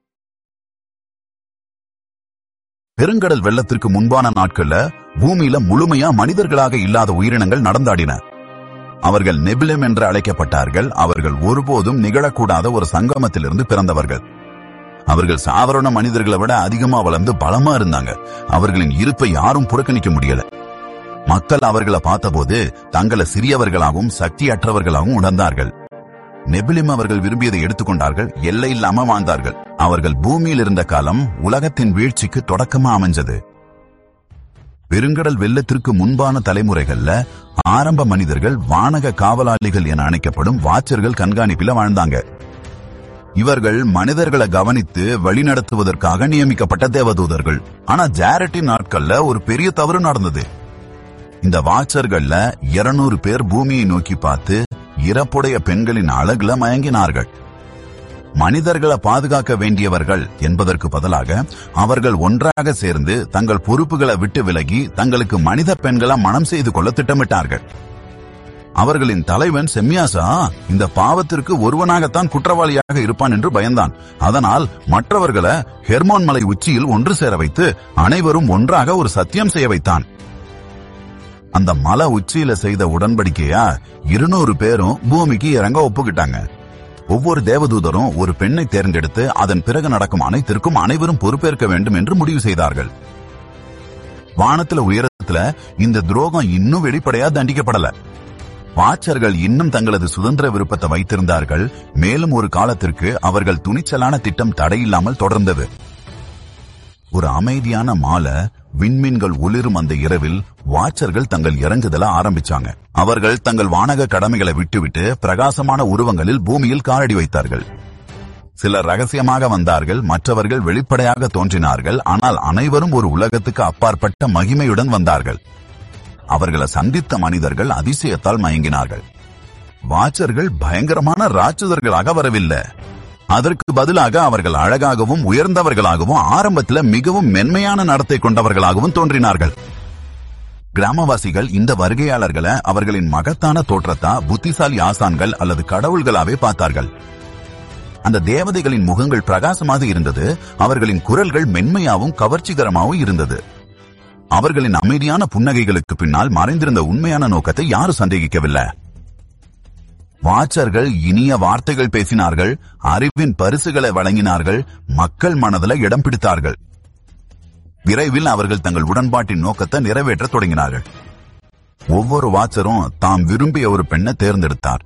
பெருங்கடல் வெள்ளத்திற்கு முன்பான நாட்கள்ல பூமியில முழுமையா மனிதர்களாக இல்லாத உயிரினங்கள் நடந்தாடின அவர்கள் நெபிலம் என்று அழைக்கப்பட்டார்கள் அவர்கள் ஒருபோதும் நிகழக்கூடாத ஒரு சங்கமத்திலிருந்து பிறந்தவர்கள் அவர்கள் சாதாரண மனிதர்களை விட அதிகமா வளர்ந்து பலமா இருந்தாங்க அவர்களின் இருப்பை யாரும் புறக்கணிக்க முடியல மக்கள் அவர்களை பார்த்தபோது தங்களை சிறியவர்களாகவும் சக்தியற்றவர்களாகவும் உணர்ந்தார்கள் நெபிலிம் அவர்கள் விரும்பியதை எடுத்துக்கொண்டார்கள் எல்லை இல்லாம வாழ்ந்தார்கள் அவர்கள் பூமியில் இருந்த காலம் உலகத்தின் வீழ்ச்சிக்கு தொடக்கமா அமைஞ்சது பெருங்கடல் வெள்ளத்திற்கு முன்பான தலைமுறைகள்ல ஆரம்ப மனிதர்கள் வானக காவலாளிகள் என அழைக்கப்படும் வாச்சர்கள் கண்காணிப்பில வாழ்ந்தாங்க இவர்கள் மனிதர்களை கவனித்து வழிநடத்துவதற்காக நியமிக்கப்பட்ட தேவதூதர்கள் ஆனா ஜாரட்டின் நாட்கள்ல ஒரு பெரிய தவறு நடந்தது இந்த வாட்சர்கள்ல இருநூறு பேர் பூமியை நோக்கி பார்த்து இறப்புடைய பெண்களின் அழகுல மயங்கினார்கள் மனிதர்களை பாதுகாக்க வேண்டியவர்கள் என்பதற்கு பதிலாக அவர்கள் ஒன்றாக சேர்ந்து தங்கள் பொறுப்புகளை விட்டு விலகி தங்களுக்கு மனித பெண்களை மனம் செய்து கொள்ள திட்டமிட்டார்கள் அவர்களின் தலைவன் செம்யாசா இந்த பாவத்திற்கு ஒருவனாகத்தான் குற்றவாளியாக இருப்பான் என்று பயந்தான் அதனால் மற்றவர்களை ஹெர்மோன் மலை உச்சியில் ஒன்று சேர வைத்து அனைவரும் ஒன்றாக ஒரு சத்தியம் செய்ய வைத்தான் அந்த மலை உச்சியில செய்த உடன்படிக்கையா இருநூறு பேரும் பூமிக்கு இறங்க ஒப்புக்கிட்டாங்க ஒவ்வொரு தேவதூதரும் ஒரு பெண்ணை தேர்ந்தெடுத்து அதன் பிறகு நடக்கும் அனைத்திற்கும் அனைவரும் பொறுப்பேற்க வேண்டும் என்று முடிவு செய்தார்கள் வானத்துல உயரத்துல இந்த துரோகம் இன்னும் வெளிப்படையா தண்டிக்கப்படல வாச்சர்கள் இன்னும் தங்களது சுதந்திர விருப்பத்தை வைத்திருந்தார்கள் மேலும் ஒரு காலத்திற்கு அவர்கள் துணிச்சலான திட்டம் தடையில்லாமல் தொடர்ந்தது ஒரு அமைதியான மாலை விண்மீன்கள் ஒளிரும் அந்த இரவில் வாச்சர்கள் தங்கள் இறங்குதல ஆரம்பிச்சாங்க அவர்கள் தங்கள் வானக கடமைகளை விட்டுவிட்டு பிரகாசமான உருவங்களில் பூமியில் காலடி வைத்தார்கள் சிலர் ரகசியமாக வந்தார்கள் மற்றவர்கள் வெளிப்படையாக தோன்றினார்கள் ஆனால் அனைவரும் ஒரு உலகத்துக்கு அப்பாற்பட்ட மகிமையுடன் வந்தார்கள் அவர்களை சந்தித்த மனிதர்கள் அதிசயத்தால் மயங்கினார்கள் வாச்சர்கள் பயங்கரமான ராட்சதர்களாக வரவில்லை அதற்கு பதிலாக அவர்கள் அழகாகவும் உயர்ந்தவர்களாகவும் ஆரம்பத்தில் மிகவும் மென்மையான நடத்தை கொண்டவர்களாகவும் தோன்றினார்கள் கிராமவாசிகள் இந்த வருகையாளர்களை அவர்களின் மகத்தான தோற்றத்தா புத்திசாலி ஆசான்கள் அல்லது கடவுள்களாவே பார்த்தார்கள் அந்த தேவதைகளின் முகங்கள் பிரகாசமாக இருந்தது அவர்களின் குரல்கள் மென்மையாவும் கவர்ச்சிகரமாகவும் இருந்தது அவர்களின் அமைதியான புன்னகைகளுக்கு பின்னால் மறைந்திருந்த உண்மையான நோக்கத்தை யாரும் சந்தேகிக்கவில்லை வாச்சர்கள் இனிய வார்த்தைகள் பேசினார்கள் அறிவின் பரிசுகளை வழங்கினார்கள் மக்கள் மனதில் இடம் பிடித்தார்கள் விரைவில் அவர்கள் தங்கள் உடன்பாட்டின் நோக்கத்தை நிறைவேற்ற தொடங்கினார்கள் ஒவ்வொரு வாச்சரும் தாம் விரும்பிய ஒரு பெண்ணை தேர்ந்தெடுத்தார்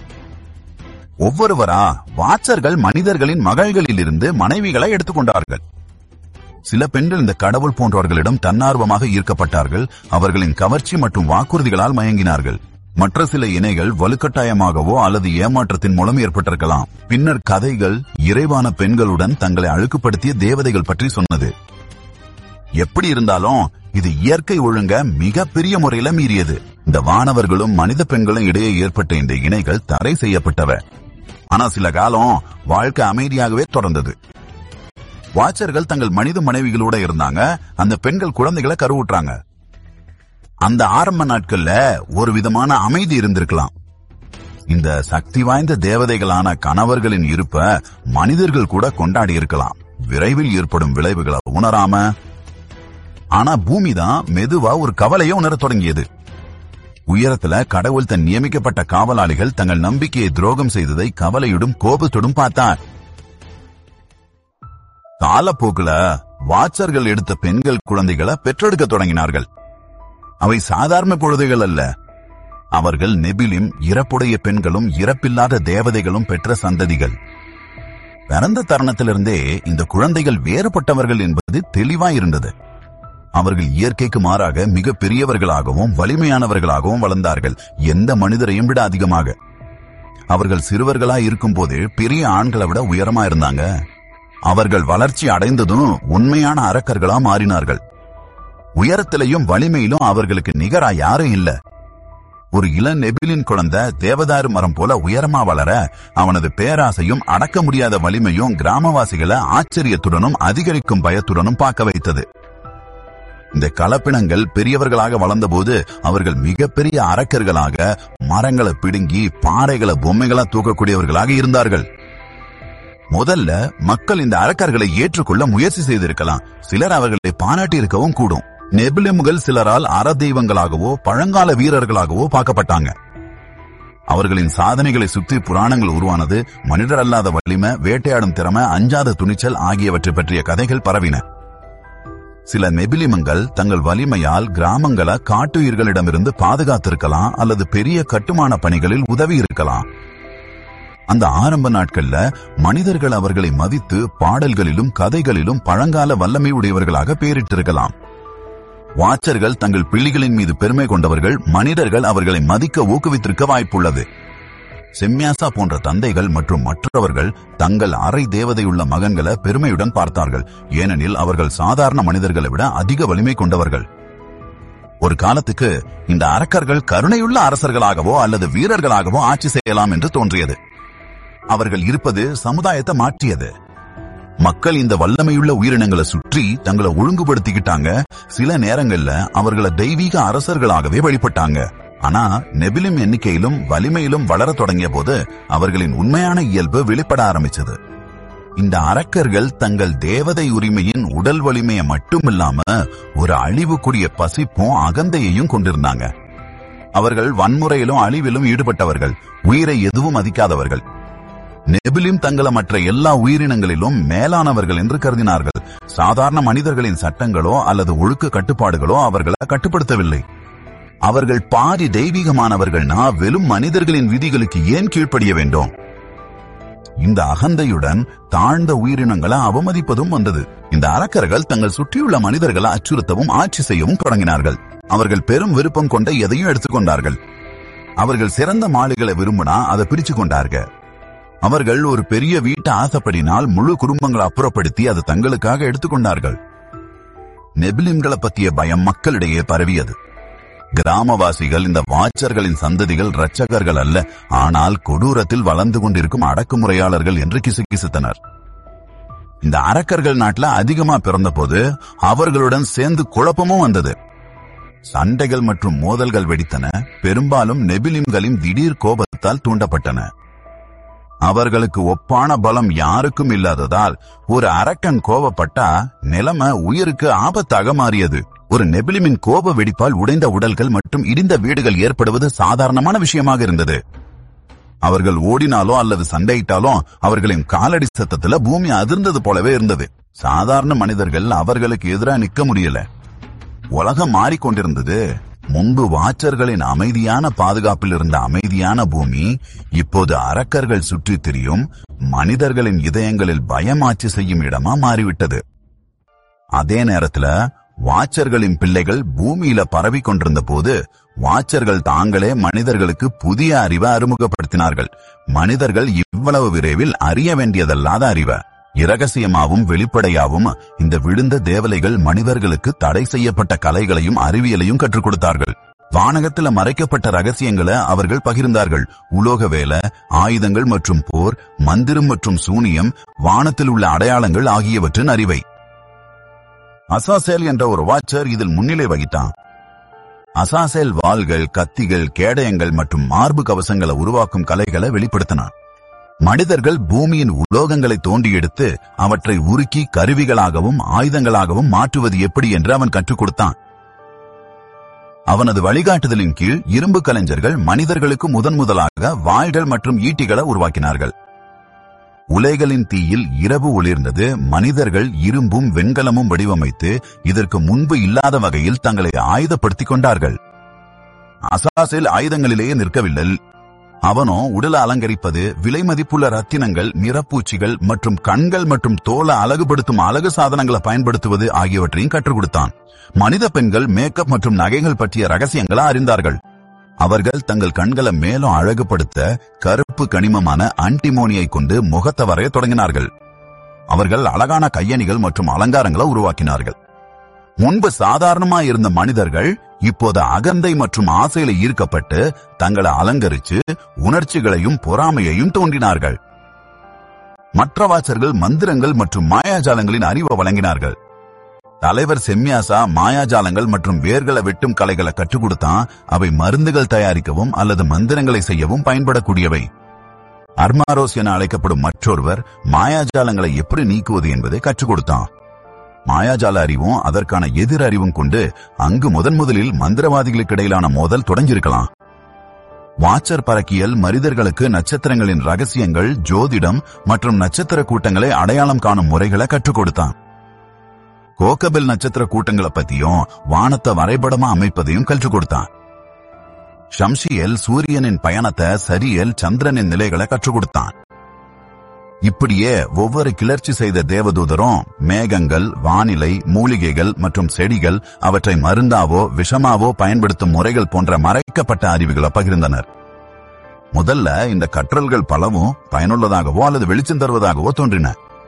ஒவ்வொருவரா வாச்சர்கள் மனிதர்களின் மகள்களிலிருந்து மனைவிகளை எடுத்துக்கொண்டார்கள் சில பெண்கள் இந்த கடவுள் போன்றவர்களிடம் தன்னார்வமாக ஈர்க்கப்பட்டார்கள் அவர்களின் கவர்ச்சி மற்றும் வாக்குறுதிகளால் மயங்கினார்கள் மற்ற சில இணைகள் வலுக்கட்டாயமாகவோ அல்லது ஏமாற்றத்தின் மூலம் ஏற்பட்டிருக்கலாம் பின்னர் கதைகள் இறைவான பெண்களுடன் தங்களை அழுக்குப்படுத்திய தேவதைகள் பற்றி சொன்னது எப்படி இருந்தாலும் இது இயற்கை ஒழுங்க மிக பெரிய முறையில மீறியது இந்த வானவர்களும் மனித பெண்களும் இடையே ஏற்பட்ட இந்த இணைகள் தடை செய்யப்பட்டவ ஆனா சில காலம் வாழ்க்கை அமைதியாகவே தொடர்ந்தது வாச்சர்கள் தங்கள் மனித மனைவிகளோட இருந்தாங்க அந்த பெண்கள் குழந்தைகளை கருவுற்றாங்க அந்த ஆரம்ப நாட்கள்ல ஒரு விதமான அமைதி இருந்திருக்கலாம் இந்த சக்தி வாய்ந்த தேவதைகளான கணவர்களின் இருப்ப மனிதர்கள் கூட கொண்டாடி இருக்கலாம் விரைவில் ஏற்படும் விளைவுகளை உணராம ஆனா பூமி தான் மெதுவா ஒரு கவலையை உணரத் தொடங்கியது உயரத்துல கடவுள் தன் நியமிக்கப்பட்ட காவலாளிகள் தங்கள் நம்பிக்கையை துரோகம் செய்ததை கவலையுடன் கோபத்தோடும் பார்த்தார் காலப்போக்குல வாச்சர்கள் எடுத்த பெண்கள் குழந்தைகளை பெற்றெடுக்க தொடங்கினார்கள் அவை சாதாரண குழந்தைகள் அல்ல அவர்கள் நெபிலிம் இறப்புடைய பெண்களும் இறப்பில்லாத தேவதைகளும் பெற்ற சந்ததிகள் பிறந்த தருணத்திலிருந்தே இந்த குழந்தைகள் வேறுபட்டவர்கள் என்பது தெளிவாயிருந்தது அவர்கள் இயற்கைக்கு மாறாக மிக பெரியவர்களாகவும் வலிமையானவர்களாகவும் வளர்ந்தார்கள் எந்த மனிதரையும் விட அதிகமாக அவர்கள் சிறுவர்களாய் இருக்கும்போது பெரிய ஆண்களை விட உயரமா இருந்தாங்க அவர்கள் வளர்ச்சி அடைந்ததும் உண்மையான அரக்கர்களா மாறினார்கள் உயரத்திலையும் வலிமையிலும் அவர்களுக்கு நிகரா யாரும் இல்ல ஒரு இள நெபிலின் குழந்தை தேவதாரு மரம் போல உயரமா வளர அவனது பேராசையும் அடக்க முடியாத வலிமையும் கிராமவாசிகளை ஆச்சரியத்துடனும் அதிகரிக்கும் பயத்துடனும் பார்க்க வைத்தது இந்த கலப்பினங்கள் பெரியவர்களாக வளர்ந்தபோது அவர்கள் மிகப்பெரிய அரக்கர்களாக மரங்களை பிடுங்கி பாறைகளை பொம்மைகளா தூக்கக்கூடியவர்களாக இருந்தார்கள் முதல்ல மக்கள் இந்த அரக்கர்களை ஏற்றுக்கொள்ள முயற்சி செய்திருக்கலாம் சிலர் அவர்களை பாராட்டி இருக்கவும் கூடும் நெபிலிம்கள் சிலரால் அற தெய்வங்களாகவோ பழங்கால வீரர்களாகவோ பார்க்கப்பட்டாங்க அவர்களின் சாதனைகளை சுற்றி புராணங்கள் உருவானது மனிதர் அல்லாத வலிமை வேட்டையாடும் திறமை அஞ்சாத துணிச்சல் ஆகியவற்றை பற்றிய கதைகள் பரவின சில நெபிலிமங்கள் தங்கள் வலிமையால் கிராமங்களை காட்டுயிர்களிடமிருந்து பாதுகாத்திருக்கலாம் அல்லது பெரிய கட்டுமான பணிகளில் உதவி இருக்கலாம் அந்த ஆரம்ப நாட்கள்ல மனிதர்கள் அவர்களை மதித்து பாடல்களிலும் கதைகளிலும் பழங்கால வல்லமை உடையவர்களாக பெயரிட்டிருக்கலாம் வாச்சர்கள் தங்கள் பிள்ளைகளின் மீது பெருமை கொண்டவர்கள் மனிதர்கள் அவர்களை மதிக்க ஊக்குவித்திருக்க வாய்ப்புள்ளது செம்யாசா போன்ற தந்தைகள் மற்றும் மற்றவர்கள் தங்கள் அரை தேவதையுள்ள மகன்களை பெருமையுடன் பார்த்தார்கள் ஏனெனில் அவர்கள் சாதாரண மனிதர்களை விட அதிக வலிமை கொண்டவர்கள் ஒரு காலத்துக்கு இந்த அரக்கர்கள் கருணையுள்ள அரசர்களாகவோ அல்லது வீரர்களாகவோ ஆட்சி செய்யலாம் என்று தோன்றியது அவர்கள் இருப்பது சமுதாயத்தை மாற்றியது மக்கள் இந்த வல்லமையுள்ள உயிரினங்களை சுற்றி தங்களை ஒழுங்குபடுத்திக்கிட்டாங்க சில நேரங்கள்ல அவர்களை தெய்வீக அரசர்களாகவே வழிபட்டாங்க ஆனா நெபிலும் எண்ணிக்கையிலும் வலிமையிலும் வளரத் தொடங்கிய போது அவர்களின் உண்மையான இயல்பு வெளிப்பட ஆரம்பிச்சது இந்த அரக்கர்கள் தங்கள் தேவதை உரிமையின் உடல் வலிமையை மட்டுமில்லாம ஒரு அழிவுக்குரிய பசிப்பும் அகந்தையையும் கொண்டிருந்தாங்க அவர்கள் வன்முறையிலும் அழிவிலும் ஈடுபட்டவர்கள் உயிரை எதுவும் மதிக்காதவர்கள் நெபிலிம் தங்களை மற்ற எல்லா உயிரினங்களிலும் மேலானவர்கள் என்று கருதினார்கள் சாதாரண மனிதர்களின் சட்டங்களோ அல்லது ஒழுக்க கட்டுப்பாடுகளோ அவர்களை கட்டுப்படுத்தவில்லை அவர்கள் பாதி தெய்வீகமானவர்கள்னா வெறும் மனிதர்களின் விதிகளுக்கு ஏன் கீழ்ப்படிய வேண்டும் இந்த அகந்தையுடன் தாழ்ந்த உயிரினங்களை அவமதிப்பதும் வந்தது இந்த அரக்கர்கள் தங்கள் சுற்றியுள்ள மனிதர்களை அச்சுறுத்தவும் ஆட்சி செய்யவும் தொடங்கினார்கள் அவர்கள் பெரும் விருப்பம் கொண்ட எதையும் எடுத்துக்கொண்டார்கள் அவர்கள் சிறந்த மாளிகளை விரும்பினா அதை பிரிச்சு கொண்டார்கள் அவர்கள் ஒரு பெரிய வீட்டை ஆசைப்படினால் முழு குடும்பங்களை அப்புறப்படுத்தி அதை தங்களுக்காக எடுத்துக்கொண்டார்கள் நெபிலிம்களை பற்றிய பயம் மக்களிடையே பரவியது கிராமவாசிகள் இந்த வாச்சர்களின் சந்ததிகள் இரட்சகர்கள் அல்ல ஆனால் கொடூரத்தில் வளர்ந்து கொண்டிருக்கும் அடக்குமுறையாளர்கள் என்று கிசுகிசுத்தனர் இந்த அரக்கர்கள் நாட்டுல அதிகமா பிறந்தபோது அவர்களுடன் சேர்ந்து குழப்பமும் வந்தது சண்டைகள் மற்றும் மோதல்கள் வெடித்தன பெரும்பாலும் நெபிலிம்களின் திடீர் கோபத்தால் தூண்டப்பட்டன அவர்களுக்கு ஒப்பான பலம் யாருக்கும் இல்லாததால் ஒரு அரக்கன் கோபப்பட்டா நிலைமை உயிருக்கு ஆபத்தாக மாறியது ஒரு நெபிலிமின் கோப வெடிப்பால் உடைந்த உடல்கள் மற்றும் இடிந்த வீடுகள் ஏற்படுவது சாதாரணமான விஷயமாக இருந்தது அவர்கள் ஓடினாலோ அல்லது சண்டையிட்டாலோ அவர்களின் காலடி சத்தத்துல பூமி அதிர்ந்தது போலவே இருந்தது சாதாரண மனிதர்கள் அவர்களுக்கு எதிராக நிக்க முடியல உலகம் மாறிக்கொண்டிருந்தது முன்பு வாச்சர்களின் அமைதியான பாதுகாப்பில் இருந்த அமைதியான பூமி இப்போது அரக்கர்கள் சுற்றித் திரியும் மனிதர்களின் இதயங்களில் பயம் ஆட்சி செய்யும் இடமா மாறிவிட்டது அதே நேரத்துல வாச்சர்களின் பிள்ளைகள் பூமியில பரவி கொண்டிருந்த போது வாச்சர்கள் தாங்களே மனிதர்களுக்கு புதிய அறிவை அறிமுகப்படுத்தினார்கள் மனிதர்கள் இவ்வளவு விரைவில் அறிய வேண்டியதல்லாத அறிவை இரகசியமாவும் வெளிப்படையாவும் இந்த விழுந்த தேவலைகள் மனிதர்களுக்கு தடை செய்யப்பட்ட கலைகளையும் அறிவியலையும் கற்றுக் கொடுத்தார்கள் வானகத்துல மறைக்கப்பட்ட ரகசியங்களை அவர்கள் பகிர்ந்தார்கள் உலோக வேலை ஆயுதங்கள் மற்றும் போர் மந்திரம் மற்றும் சூனியம் வானத்தில் உள்ள அடையாளங்கள் ஆகியவற்றின் அறிவை அசாசேல் என்ற ஒரு வாச்சர் இதில் முன்னிலை வகித்தான் அசாசேல் வாள்கள் கத்திகள் கேடயங்கள் மற்றும் மார்பு கவசங்களை உருவாக்கும் கலைகளை வெளிப்படுத்தினான் மனிதர்கள் பூமியின் உலோகங்களை தோண்டி எடுத்து அவற்றை உருக்கி கருவிகளாகவும் ஆயுதங்களாகவும் மாற்றுவது எப்படி என்று அவன் கற்றுக் கொடுத்தான் அவனது வழிகாட்டுதலின் கீழ் இரும்பு கலைஞர்கள் மனிதர்களுக்கு முதன் முதலாக வாள்கள் மற்றும் ஈட்டிகளை உருவாக்கினார்கள் உலைகளின் தீயில் இரவு ஒளிர்ந்தது மனிதர்கள் இரும்பும் வெண்கலமும் வடிவமைத்து இதற்கு முன்பு இல்லாத வகையில் தங்களை ஆயுதப்படுத்திக் கொண்டார்கள் அசாசில் ஆயுதங்களிலேயே நிற்கவில்லை அவனோ உடலை அலங்கரிப்பது விலை மதிப்புள்ள ரத்தினங்கள் நிறப்பூச்சிகள் மற்றும் கண்கள் மற்றும் தோலை அழகுபடுத்தும் அழகு சாதனங்களை பயன்படுத்துவது ஆகியவற்றையும் கற்றுக் கொடுத்தான் மனித பெண்கள் மேக்கப் மற்றும் நகைகள் பற்றிய ரகசியங்களை அறிந்தார்கள் அவர்கள் தங்கள் கண்களை மேலும் அழகுபடுத்த கருப்பு கனிமமான ஆன்டிமோனியை கொண்டு முகத்தை வரைய தொடங்கினார்கள் அவர்கள் அழகான கையணிகள் மற்றும் அலங்காரங்களை உருவாக்கினார்கள் முன்பு சாதாரணமா இருந்த மனிதர்கள் இப்போது அகந்தை மற்றும் ஆசையில ஈர்க்கப்பட்டு தங்களை அலங்கரிச்சு உணர்ச்சிகளையும் பொறாமையையும் தோன்றினார்கள் மற்ற வாசர்கள் மந்திரங்கள் மற்றும் மாயாஜாலங்களின் அறிவை வழங்கினார்கள் தலைவர் செம்யாசா மாயாஜாலங்கள் மற்றும் வேர்களை வெட்டும் கலைகளை கற்றுக் கொடுத்தான் அவை மருந்துகள் தயாரிக்கவும் அல்லது மந்திரங்களை செய்யவும் பயன்படக்கூடியவை அர்மாரோஸ் என அழைக்கப்படும் மற்றொருவர் மாயாஜாலங்களை எப்படி நீக்குவது என்பதை கற்றுக் கொடுத்தான் மாயாஜால அறிவும் அதற்கான எதிர் அறிவும் கொண்டு அங்கு முதன் முதலில் மந்திரவாதிகளுக்கு இடையிலான மோதல் தொடங்கியிருக்கலாம் வாச்சர் பறக்கியல் மனிதர்களுக்கு நட்சத்திரங்களின் ரகசியங்கள் ஜோதிடம் மற்றும் நட்சத்திர கூட்டங்களை அடையாளம் காணும் முறைகளை கற்றுக் கொடுத்தான் கோக்கபெல் நட்சத்திர கூட்டங்களை பத்தியும் வானத்தை வரைபடமா அமைப்பதையும் கற்றுக் கொடுத்தான் ஷம்ஷியல் சூரியனின் பயணத்தை சரியல் சந்திரனின் நிலைகளை கற்றுக் கொடுத்தான் இப்படியே ஒவ்வொரு கிளர்ச்சி செய்த தேவதூதரும் மேகங்கள் வானிலை மூலிகைகள் மற்றும் செடிகள் அவற்றை மருந்தாவோ விஷமாவோ பயன்படுத்தும் முறைகள் போன்ற மறைக்கப்பட்ட அறிவுகளை பகிர்ந்தனர் முதல்ல இந்த கற்றல்கள் பலவும் பயனுள்ளதாகவோ அல்லது வெளிச்சம் தருவதாகவோ தோன்றின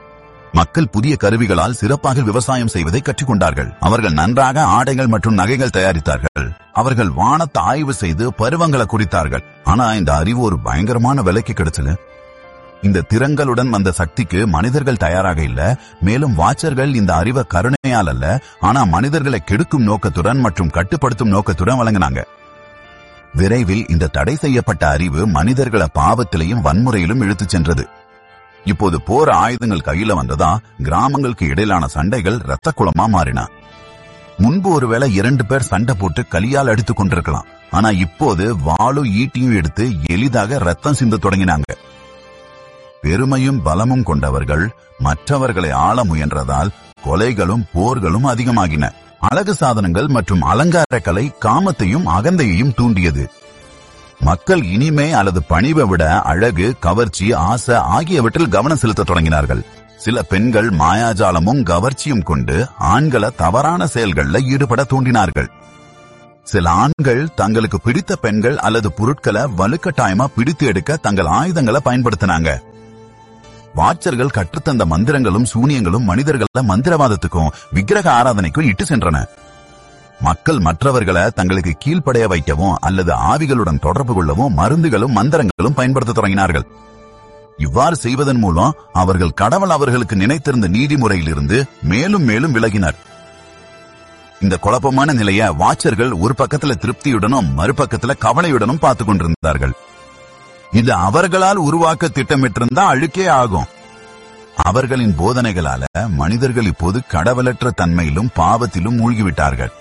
மக்கள் புதிய கருவிகளால் சிறப்பாக விவசாயம் செய்வதை கற்றுக்கொண்டார்கள் அவர்கள் நன்றாக ஆடைகள் மற்றும் நகைகள் தயாரித்தார்கள் அவர்கள் வானத்தை ஆய்வு செய்து பருவங்களை குறித்தார்கள் ஆனா இந்த அறிவு ஒரு பயங்கரமான விலைக்கு கிடைச்சது இந்த திறங்களுடன் வந்த சக்திக்கு மனிதர்கள் தயாராக இல்ல மேலும் வாட்சர்கள் இந்த அறிவை கருணையால் அல்ல ஆனா மனிதர்களை கெடுக்கும் நோக்கத்துடன் மற்றும் கட்டுப்படுத்தும் நோக்கத்துடன் வழங்கினாங்க விரைவில் இந்த தடை செய்யப்பட்ட அறிவு மனிதர்களை பாவத்திலையும் வன்முறையிலும் இழுத்துச் சென்றது இப்போது போர் ஆயுதங்கள் கையில வந்ததா கிராமங்களுக்கு இடையிலான சண்டைகள் இரத்த குளமா மாறின முன்பு ஒருவேளை இரண்டு பேர் சண்டை போட்டு கலியால் அடித்துக் கொண்டிருக்கலாம் ஆனா இப்போது வாளும் ஈட்டியும் எடுத்து எளிதாக ரத்தம் சிந்த தொடங்கினாங்க பெருமையும் பலமும் கொண்டவர்கள் மற்றவர்களை ஆள முயன்றதால் கொலைகளும் போர்களும் அதிகமாகின அழகு சாதனங்கள் மற்றும் அலங்கார கலை காமத்தையும் அகந்தையையும் தூண்டியது மக்கள் இனிமை அல்லது பணிவை விட அழகு கவர்ச்சி ஆசை ஆகியவற்றில் கவனம் செலுத்த தொடங்கினார்கள் சில பெண்கள் மாயாஜாலமும் கவர்ச்சியும் கொண்டு ஆண்களை தவறான செயல்களில் ஈடுபட தூண்டினார்கள் சில ஆண்கள் தங்களுக்கு பிடித்த பெண்கள் அல்லது பொருட்களை வலுக்கட்டாயமா பிடித்து எடுக்க தங்கள் ஆயுதங்களை பயன்படுத்தினாங்க வாட்சர்கள் கற்றுத்தந்த மந்திரங்களும் சூனியங்களும் மனிதர்களை மந்திரவாதத்துக்கும் விக்கிரக ஆராதனைக்கும் இட்டு சென்றன மக்கள் மற்றவர்களை தங்களுக்கு கீழ்ப்படைய வைக்கவும் அல்லது ஆவிகளுடன் தொடர்பு கொள்ளவும் மருந்துகளும் மந்திரங்களும் பயன்படுத்த தொடங்கினார்கள் இவ்வாறு செய்வதன் மூலம் அவர்கள் கடவுள் அவர்களுக்கு நினைத்திருந்த நீதிமுறையிலிருந்து மேலும் மேலும் விலகினர் இந்த குழப்பமான நிலைய வாட்சர்கள் ஒரு பக்கத்துல திருப்தியுடனும் மறுபக்கத்துல கவலையுடனும் பார்த்து கொண்டிருந்தார்கள் இது அவர்களால் உருவாக்க திட்டமிட்டிருந்தா அழுக்கே ஆகும் அவர்களின் போதனைகளால மனிதர்கள் இப்போது கடவுளற்ற தன்மையிலும் பாவத்திலும் மூழ்கிவிட்டார்கள்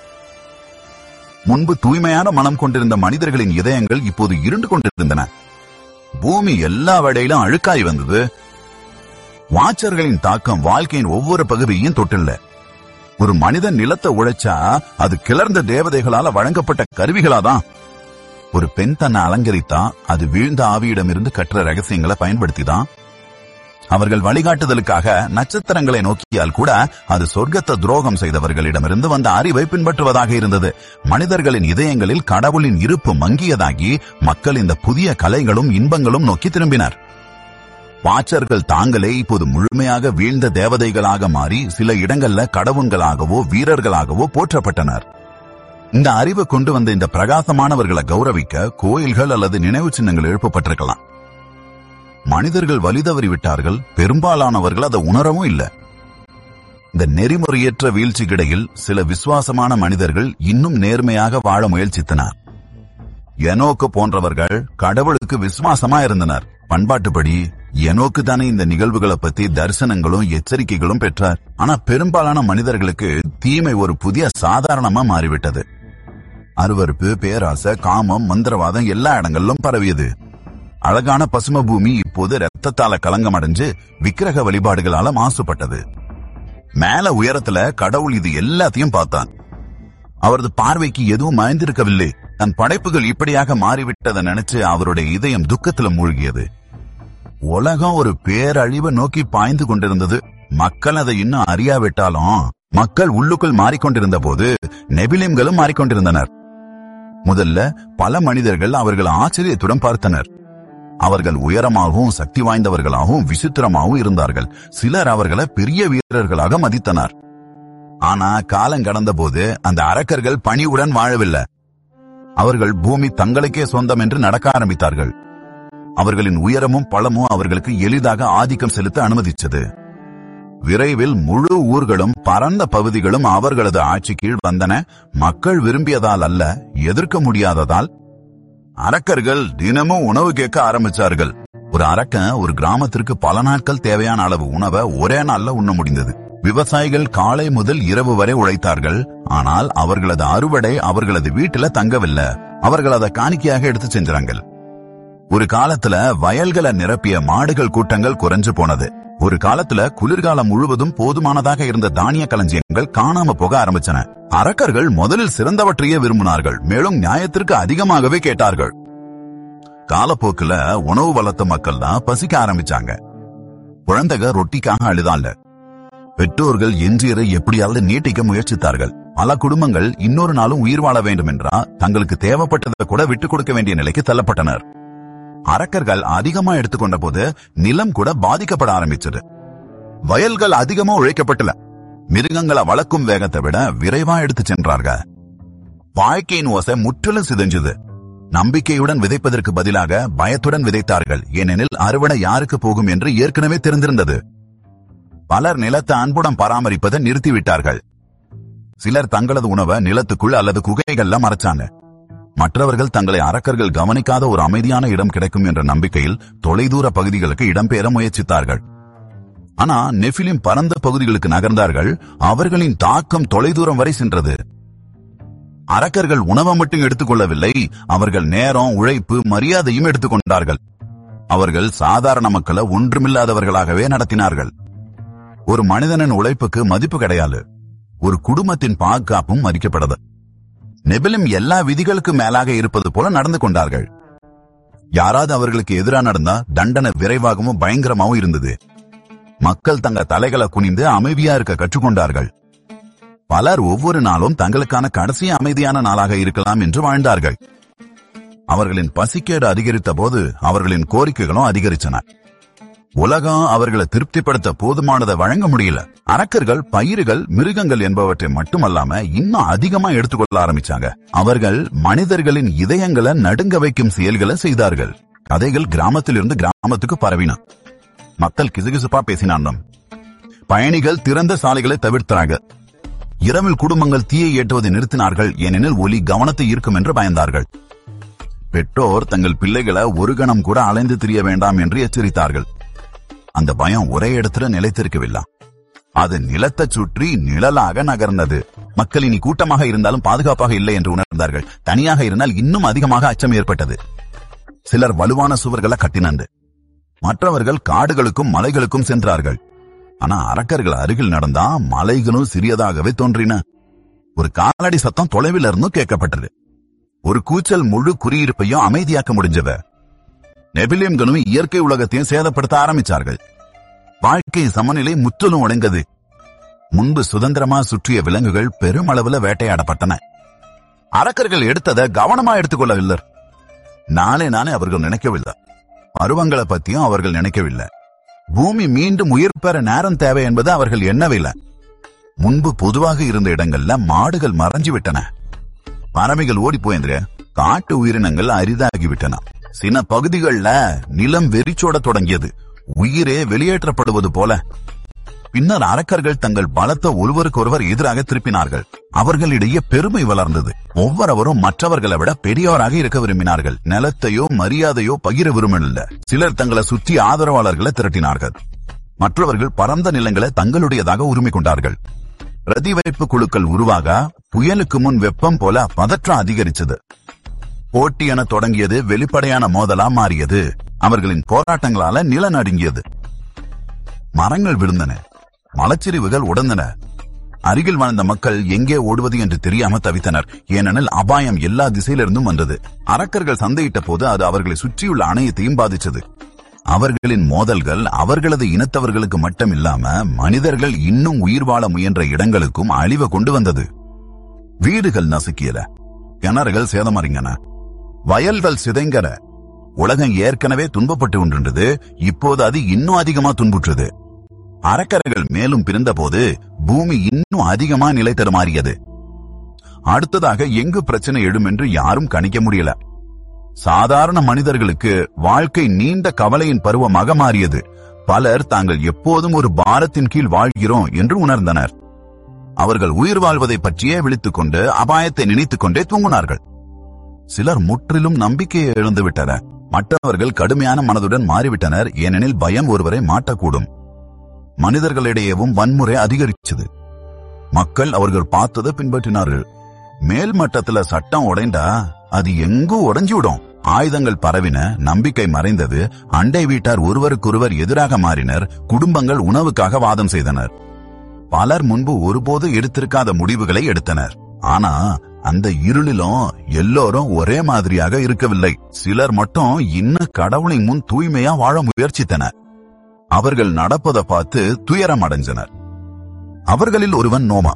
முன்பு தூய்மையான மனம் கொண்டிருந்த மனிதர்களின் இதயங்கள் இப்போது இருண்டு கொண்டிருந்தன பூமி எல்லா வடையிலும் அழுக்காய் வந்தது வாட்சர்களின் தாக்கம் வாழ்க்கையின் ஒவ்வொரு பகுதியையும் தொட்டில்ல ஒரு மனிதன் நிலத்தை உழைச்சா அது கிளர்ந்த தேவதைகளால வழங்கப்பட்ட கருவிகளாதான் ஒரு பெண் தன்னை அலங்கரித்தா அது வீழ்ந்த ஆவியிடமிருந்து கற்ற ரகசியங்களை பயன்படுத்திதான் அவர்கள் வழிகாட்டுதலுக்காக நட்சத்திரங்களை நோக்கியால் கூட அது சொர்க்கத்தை துரோகம் செய்தவர்களிடமிருந்து வந்த அறிவை பின்பற்றுவதாக இருந்தது மனிதர்களின் இதயங்களில் கடவுளின் இருப்பு மங்கியதாகி மக்கள் இந்த புதிய கலைகளும் இன்பங்களும் நோக்கி திரும்பினர் வாச்சர்கள் தாங்களே இப்போது முழுமையாக வீழ்ந்த தேவதைகளாக மாறி சில இடங்கள்ல கடவுள்களாகவோ வீரர்களாகவோ போற்றப்பட்டனர் இந்த அறிவை கொண்டு வந்த இந்த பிரகாசமானவர்களை கௌரவிக்க கோயில்கள் அல்லது நினைவு சின்னங்கள் எழுப்பப்பட்டிருக்கலாம் மனிதர்கள் வழிதவறி விட்டார்கள் பெரும்பாலானவர்கள் அதை உணரவும் இல்லை இந்த நெறிமுறையற்ற வீழ்ச்சிக்கிடையில் சில விசுவாசமான மனிதர்கள் இன்னும் நேர்மையாக வாழ முயற்சித்தனர் எனோக்கு போன்றவர்கள் கடவுளுக்கு விசுவாசமா இருந்தனர் பண்பாட்டுப்படி எனோக்கு தானே இந்த நிகழ்வுகளை பத்தி தரிசனங்களும் எச்சரிக்கைகளும் பெற்றார் ஆனா பெரும்பாலான மனிதர்களுக்கு தீமை ஒரு புதிய சாதாரணமா மாறிவிட்டது அருவருப்பு பேராசை காமம் மந்திரவாதம் எல்லா இடங்களிலும் பரவியது அழகான பசும பூமி இப்போது ரத்தத்தால கலங்கம் அடைஞ்சு விக்கிரக வழிபாடுகளால மாசுபட்டது மேல உயரத்துல கடவுள் இது எல்லாத்தையும் பார்த்தான் அவரது பார்வைக்கு எதுவும் மயந்திருக்கவில்லை தன் படைப்புகள் இப்படியாக மாறிவிட்டதை நினைச்சு அவருடைய இதயம் துக்கத்துல மூழ்கியது உலகம் ஒரு பேரழிவை நோக்கி பாய்ந்து கொண்டிருந்தது மக்கள் அதை இன்னும் அறியாவிட்டாலும் மக்கள் உள்ளுக்குள் மாறிக்கொண்டிருந்த போது நெபிலிம்களும் மாறிக்கொண்டிருந்தனர் முதல்ல பல மனிதர்கள் அவர்கள் ஆச்சரியத்துடன் பார்த்தனர் அவர்கள் உயரமாகவும் சக்தி வாய்ந்தவர்களாகவும் விசித்திரமாகவும் இருந்தார்கள் சிலர் அவர்களை பெரிய வீரர்களாக மதித்தனர் ஆனா காலம் கடந்த போது அந்த அரக்கர்கள் பணிவுடன் வாழவில்லை அவர்கள் பூமி தங்களுக்கே சொந்தம் என்று நடக்க ஆரம்பித்தார்கள் அவர்களின் உயரமும் பழமும் அவர்களுக்கு எளிதாக ஆதிக்கம் செலுத்த அனுமதிச்சது விரைவில் முழு ஊர்களும் பரந்த பகுதிகளும் அவர்களது ஆட்சி கீழ் வந்தன மக்கள் விரும்பியதால் அல்ல எதிர்க்க முடியாததால் அரக்கர்கள் தினமும் உணவு கேட்க ஆரம்பிச்சார்கள் ஒரு அரக்கன் ஒரு கிராமத்திற்கு பல நாட்கள் தேவையான அளவு உணவை ஒரே நாள்ல உண்ண முடிந்தது விவசாயிகள் காலை முதல் இரவு வரை உழைத்தார்கள் ஆனால் அவர்களது அறுவடை அவர்களது வீட்டுல தங்கவில்லை அவர்கள் அதை காணிக்கையாக எடுத்து செஞ்சாங்க ஒரு காலத்துல வயல்களை நிரப்பிய மாடுகள் கூட்டங்கள் குறைஞ்சு போனது ஒரு காலத்துல குளிர்காலம் முழுவதும் போதுமானதாக இருந்த தானிய களஞ்சியங்கள் காணாம போக ஆரம்பிச்சன அரக்கர்கள் முதலில் சிறந்தவற்றையே விரும்பினார்கள் மேலும் நியாயத்திற்கு அதிகமாகவே கேட்டார்கள் காலப்போக்குல உணவு வளர்த்த மக்கள் தான் பசிக்க ஆரம்பிச்சாங்க குழந்தைக ரொட்டிக்காக அழுதான்ல பெற்றோர்கள் எஞ்சியரை எப்படியாவது நீட்டிக்க முயற்சித்தார்கள் பல குடும்பங்கள் இன்னொரு நாளும் உயிர் வாழ வேண்டும் என்றா தங்களுக்கு தேவைப்பட்டதை கூட விட்டுக் கொடுக்க வேண்டிய நிலைக்கு தள்ளப்பட்டனர் அரக்கர்கள் அதிகமா எடுத்துக்கொண்ட போது நிலம் கூட பாதிக்கப்பட ஆரம்பிச்சது வயல்கள் அதிகமா உழைக்கப்பட்டல மிருகங்களை வளர்க்கும் வேகத்தை விட விரைவா எடுத்து சென்றார்கள் வாழ்க்கையின் ஓசை முற்றிலும் சிதைஞ்சது நம்பிக்கையுடன் விதைப்பதற்கு பதிலாக பயத்துடன் விதைத்தார்கள் ஏனெனில் அறுவடை யாருக்கு போகும் என்று ஏற்கனவே தெரிந்திருந்தது பலர் நிலத்தை அன்புடன் பராமரிப்பதை நிறுத்திவிட்டார்கள் சிலர் தங்களது உணவை நிலத்துக்குள் அல்லது குகைகள்ல மறைச்சாங்க மற்றவர்கள் தங்களை அரக்கர்கள் கவனிக்காத ஒரு அமைதியான இடம் கிடைக்கும் என்ற நம்பிக்கையில் தொலைதூர பகுதிகளுக்கு இடம்பெயர முயற்சித்தார்கள் ஆனா நெஃபிலிம் பரந்த பகுதிகளுக்கு நகர்ந்தார்கள் அவர்களின் தாக்கம் தொலைதூரம் வரை சென்றது அரக்கர்கள் உணவை மட்டும் எடுத்துக்கொள்ளவில்லை அவர்கள் நேரம் உழைப்பு மரியாதையும் எடுத்துக்கொண்டார்கள் அவர்கள் சாதாரண மக்களை ஒன்றுமில்லாதவர்களாகவே நடத்தினார்கள் ஒரு மனிதனின் உழைப்புக்கு மதிப்பு கிடையாது ஒரு குடும்பத்தின் பாதுகாப்பும் மதிக்கப்பட்டது நெபிலும் எல்லா விதிகளுக்கும் மேலாக இருப்பது போல நடந்து கொண்டார்கள் யாராவது அவர்களுக்கு எதிராக நடந்தா தண்டனை விரைவாகவும் பயங்கரமாகவும் இருந்தது மக்கள் தங்க தலைகளை குனிந்து அமைதியா இருக்க கற்றுக்கொண்டார்கள் பலர் ஒவ்வொரு நாளும் தங்களுக்கான கடைசி அமைதியான நாளாக இருக்கலாம் என்று வாழ்ந்தார்கள் அவர்களின் பசிக்கேடு அதிகரித்த போது அவர்களின் கோரிக்கைகளும் அதிகரிச்சன உலகம் அவர்களை திருப்திப்படுத்த போதுமானதை வழங்க முடியல அரக்கர்கள் பயிர்கள் மிருகங்கள் என்பவற்றை மட்டுமல்லாம இன்னும் அதிகமா எடுத்துக்கொள்ள ஆரம்பிச்சாங்க அவர்கள் மனிதர்களின் இதயங்களை நடுங்க வைக்கும் செயல்களை செய்தார்கள் கதைகள் கிராமத்திலிருந்து கிராமத்துக்கு பரவின மக்கள் கிசுகிசுப்பா பேசினாண்டம் பயணிகள் திறந்த சாலைகளை தவிர்த்தாங்க இரவில் குடும்பங்கள் தீயை ஏற்றுவதை நிறுத்தினார்கள் ஏனெனில் ஒலி கவனத்தை ஈர்க்கும் என்று பயந்தார்கள் பெற்றோர் தங்கள் பிள்ளைகளை ஒரு கணம் கூட அலைந்து திரிய வேண்டாம் என்று எச்சரித்தார்கள் அந்த பயம் ஒரே இடத்துல நிலைத்திருக்கவில்லை அது நிலத்தை சுற்றி நிழலாக நகர்ந்தது மக்கள் இனி கூட்டமாக இருந்தாலும் பாதுகாப்பாக இல்லை என்று உணர்ந்தார்கள் தனியாக இருந்தால் இன்னும் அதிகமாக அச்சம் ஏற்பட்டது சிலர் வலுவான சுவர்களை கட்டினண்டு மற்றவர்கள் காடுகளுக்கும் மலைகளுக்கும் சென்றார்கள் ஆனா அரக்கர்கள் அருகில் நடந்தா மலைகளும் சிறியதாகவே தோன்றின ஒரு காலடி சத்தம் தொலைவில் இருந்தும் கேட்கப்பட்டது ஒரு கூச்சல் முழு குறியிருப்பையும் அமைதியாக்க முடிஞ்சவ நெபிலியம்களும் இயற்கை உலகத்தையும் சேதப்படுத்த ஆரம்பிச்சார்கள் வாழ்க்கை சமநிலை முற்றிலும் உடைந்தது முன்பு சுதந்திரமா சுற்றிய விலங்குகள் பெருமளவுல வேட்டையாடப்பட்டன அரக்கர்கள் எடுத்ததை கவனமா எடுத்துக்கொள்ளவில்லை நானே நானே அவர்கள் நினைக்கவில்லை பருவங்களை பத்தியும் அவர்கள் நினைக்கவில்லை பூமி மீண்டும் உயிர் பெற நேரம் தேவை என்பது அவர்கள் எண்ணவில்லை முன்பு பொதுவாக இருந்த இடங்கள்ல மாடுகள் மறைஞ்சு விட்டன பறவைகள் ஓடி போயின்ற காட்டு உயிரினங்கள் அரிதாகிவிட்டன சில பகுதிகள்ல நிலம் வெறிச்சோட தொடங்கியது உயிரே வெளியேற்றப்படுவது போல பின்னர் அரக்கர்கள் தங்கள் பலத்தை ஒருவருக்கொருவர் எதிராக திருப்பினார்கள் அவர்களிடையே பெருமை வளர்ந்தது ஒவ்வொருவரும் மற்றவர்களை விட பெரியவராக இருக்க விரும்பினார்கள் நிலத்தையோ மரியாதையோ பகிர விரும்பவில்லை சிலர் தங்களை சுற்றி ஆதரவாளர்களை திரட்டினார்கள் மற்றவர்கள் பரந்த நிலங்களை தங்களுடையதாக உரிமை கொண்டார்கள் பிரதிவைப்பு குழுக்கள் உருவாக புயலுக்கு முன் வெப்பம் போல பதற்றம் அதிகரிச்சது போட்டி என தொடங்கியது வெளிப்படையான மோதலா மாறியது அவர்களின் போராட்டங்களால நில நடுங்கியது மரங்கள் விழுந்தன மலச்சரிவுகள் உடந்தன அருகில் வாழ்ந்த மக்கள் எங்கே ஓடுவது என்று தெரியாம தவித்தனர் ஏனெனில் அபாயம் எல்லா திசையிலிருந்தும் வந்தது அரக்கர்கள் சந்தையிட்ட போது அது அவர்களை சுற்றியுள்ள அணையத்தையும் பாதிச்சது அவர்களின் மோதல்கள் அவர்களது இனத்தவர்களுக்கு மட்டும் இல்லாம மனிதர்கள் இன்னும் உயிர் வாழ முயன்ற இடங்களுக்கும் அழிவை கொண்டு வந்தது வீடுகள் நசுக்கியல கிணறுகள் சேதமறிங்கன வயல்கள் சிதைங்கன உலகம் ஏற்கனவே துன்பப்பட்டு கொண்டிருந்தது இப்போது அது இன்னும் அதிகமா துன்புற்றது அரக்கர்கள் மேலும் பிறந்தபோது பூமி இன்னும் அதிகமா நிலை தடுமாறியது அடுத்ததாக எங்கு பிரச்சனை எழும் என்று யாரும் கணிக்க முடியல சாதாரண மனிதர்களுக்கு வாழ்க்கை நீண்ட கவலையின் பருவமாக மாறியது பலர் தாங்கள் எப்போதும் ஒரு பாரத்தின் கீழ் வாழ்கிறோம் என்று உணர்ந்தனர் அவர்கள் உயிர் வாழ்வதை பற்றியே விழித்துக் கொண்டு அபாயத்தை நினைத்துக் கொண்டே தூங்கினார்கள் சிலர் முற்றிலும் நம்பிக்கையை இழந்து விட்டனர் மற்றவர்கள் கடுமையான மனதுடன் மாறிவிட்டனர் ஏனெனில் பயம் ஒருவரை மாட்டக்கூடும் மனிதர்களிடையேவும் வன்முறை அதிகரிச்சது மக்கள் அவர்கள் பார்த்ததை பின்பற்றினார்கள் மேல் மட்டத்துல சட்டம் உடைந்தா அது எங்கும் உடைஞ்சு விடும் ஆயுதங்கள் பரவின நம்பிக்கை மறைந்தது அண்டை வீட்டார் ஒருவருக்கொருவர் எதிராக மாறினர் குடும்பங்கள் உணவுக்காக வாதம் செய்தனர் பலர் முன்பு ஒருபோது எடுத்திருக்காத முடிவுகளை எடுத்தனர் ஆனா அந்த இருளிலும் எல்லோரும் ஒரே மாதிரியாக இருக்கவில்லை சிலர் மட்டும் இன்னும் கடவுளின் முன் தூய்மையா வாழ முயற்சித்தனர் அவர்கள் நடப்பதை பார்த்து துயரம் அடைஞ்சனர் அவர்களில் ஒருவன் நோமா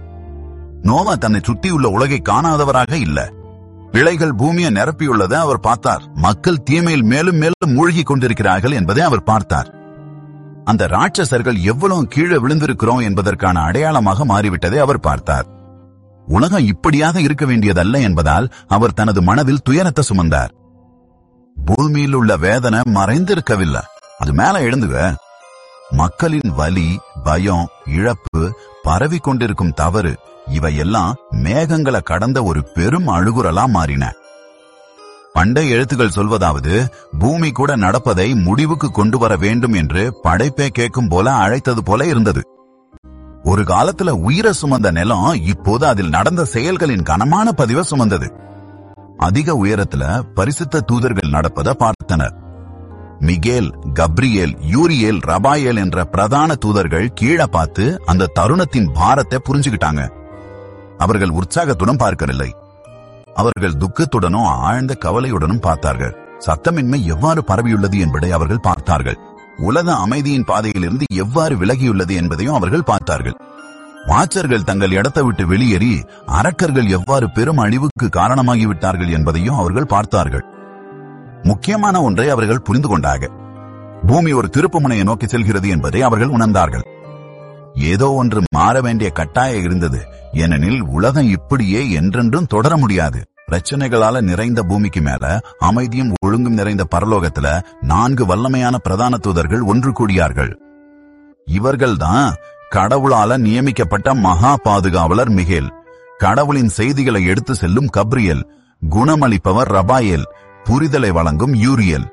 நோமா தன்னை சுற்றியுள்ள உலகை காணாதவராக இல்ல விளைகள் பூமியை நிரப்பியுள்ளதை அவர் பார்த்தார் மக்கள் தீமையில் மேலும் மேலும் மூழ்கிக் கொண்டிருக்கிறார்கள் என்பதை அவர் பார்த்தார் அந்த ராட்சசர்கள் எவ்வளவு கீழே விழுந்திருக்கிறோம் என்பதற்கான அடையாளமாக மாறிவிட்டதை அவர் பார்த்தார் உலகம் இப்படியாக இருக்க வேண்டியதல்ல என்பதால் அவர் தனது மனதில் துயரத்தை சுமந்தார் பூமியில் உள்ள வேதனை மறைந்திருக்கவில்லை அது மேல எழுந்துக மக்களின் வலி பயம் இழப்பு பரவி கொண்டிருக்கும் தவறு இவையெல்லாம் மேகங்களை கடந்த ஒரு பெரும் அழுகுரலா மாறின பண்டைய எழுத்துக்கள் சொல்வதாவது பூமி கூட நடப்பதை முடிவுக்கு கொண்டு வர வேண்டும் என்று படைப்பே கேட்கும் போல அழைத்தது போல இருந்தது ஒரு காலத்துல உயிரை சுமந்த நிலம் இப்போது அதில் நடந்த செயல்களின் கனமான பதிவை சுமந்தது அதிக உயரத்துல பரிசுத்த தூதர்கள் நடப்பதை பார்த்தனர் மிகேல் கப்ரியேல் யூரியேல் ரபாயேல் என்ற பிரதான தூதர்கள் கீழே பார்த்து அந்த தருணத்தின் பாரத்தை புரிஞ்சுக்கிட்டாங்க அவர்கள் உற்சாகத்துடன் பார்க்கவில்லை அவர்கள் துக்கத்துடனும் ஆழ்ந்த கவலையுடனும் பார்த்தார்கள் சத்தமின்மை எவ்வாறு பரவியுள்ளது என்பதை அவர்கள் பார்த்தார்கள் உலக அமைதியின் பாதையிலிருந்து எவ்வாறு விலகியுள்ளது என்பதையும் அவர்கள் பார்த்தார்கள் வாச்சர்கள் தங்கள் இடத்தை விட்டு வெளியேறி அரக்கர்கள் எவ்வாறு பெரும் அழிவுக்கு காரணமாகிவிட்டார்கள் என்பதையும் அவர்கள் பார்த்தார்கள் முக்கியமான ஒன்றை அவர்கள் புரிந்து கொண்டாங்க பூமி ஒரு திருப்புமுனையை நோக்கி செல்கிறது என்பதை அவர்கள் உணர்ந்தார்கள் ஏதோ ஒன்று மாற வேண்டிய கட்டாயம் இருந்தது ஏனெனில் உலகம் இப்படியே என்றென்றும் தொடர முடியாது பிரச்சனைகளால நிறைந்த பூமிக்கு மேல அமைதியும் ஒழுங்கும் நிறைந்த பரலோகத்துல நான்கு வல்லமையான பிரதான தூதர்கள் ஒன்று கூடியார்கள் இவர்கள்தான் கடவுளால நியமிக்கப்பட்ட மகா பாதுகாவலர் மிகேல் கடவுளின் செய்திகளை எடுத்து செல்லும் கப்ரியல் குணமளிப்பவர் ரபாயேல் புரிதலை வழங்கும் யூரியல்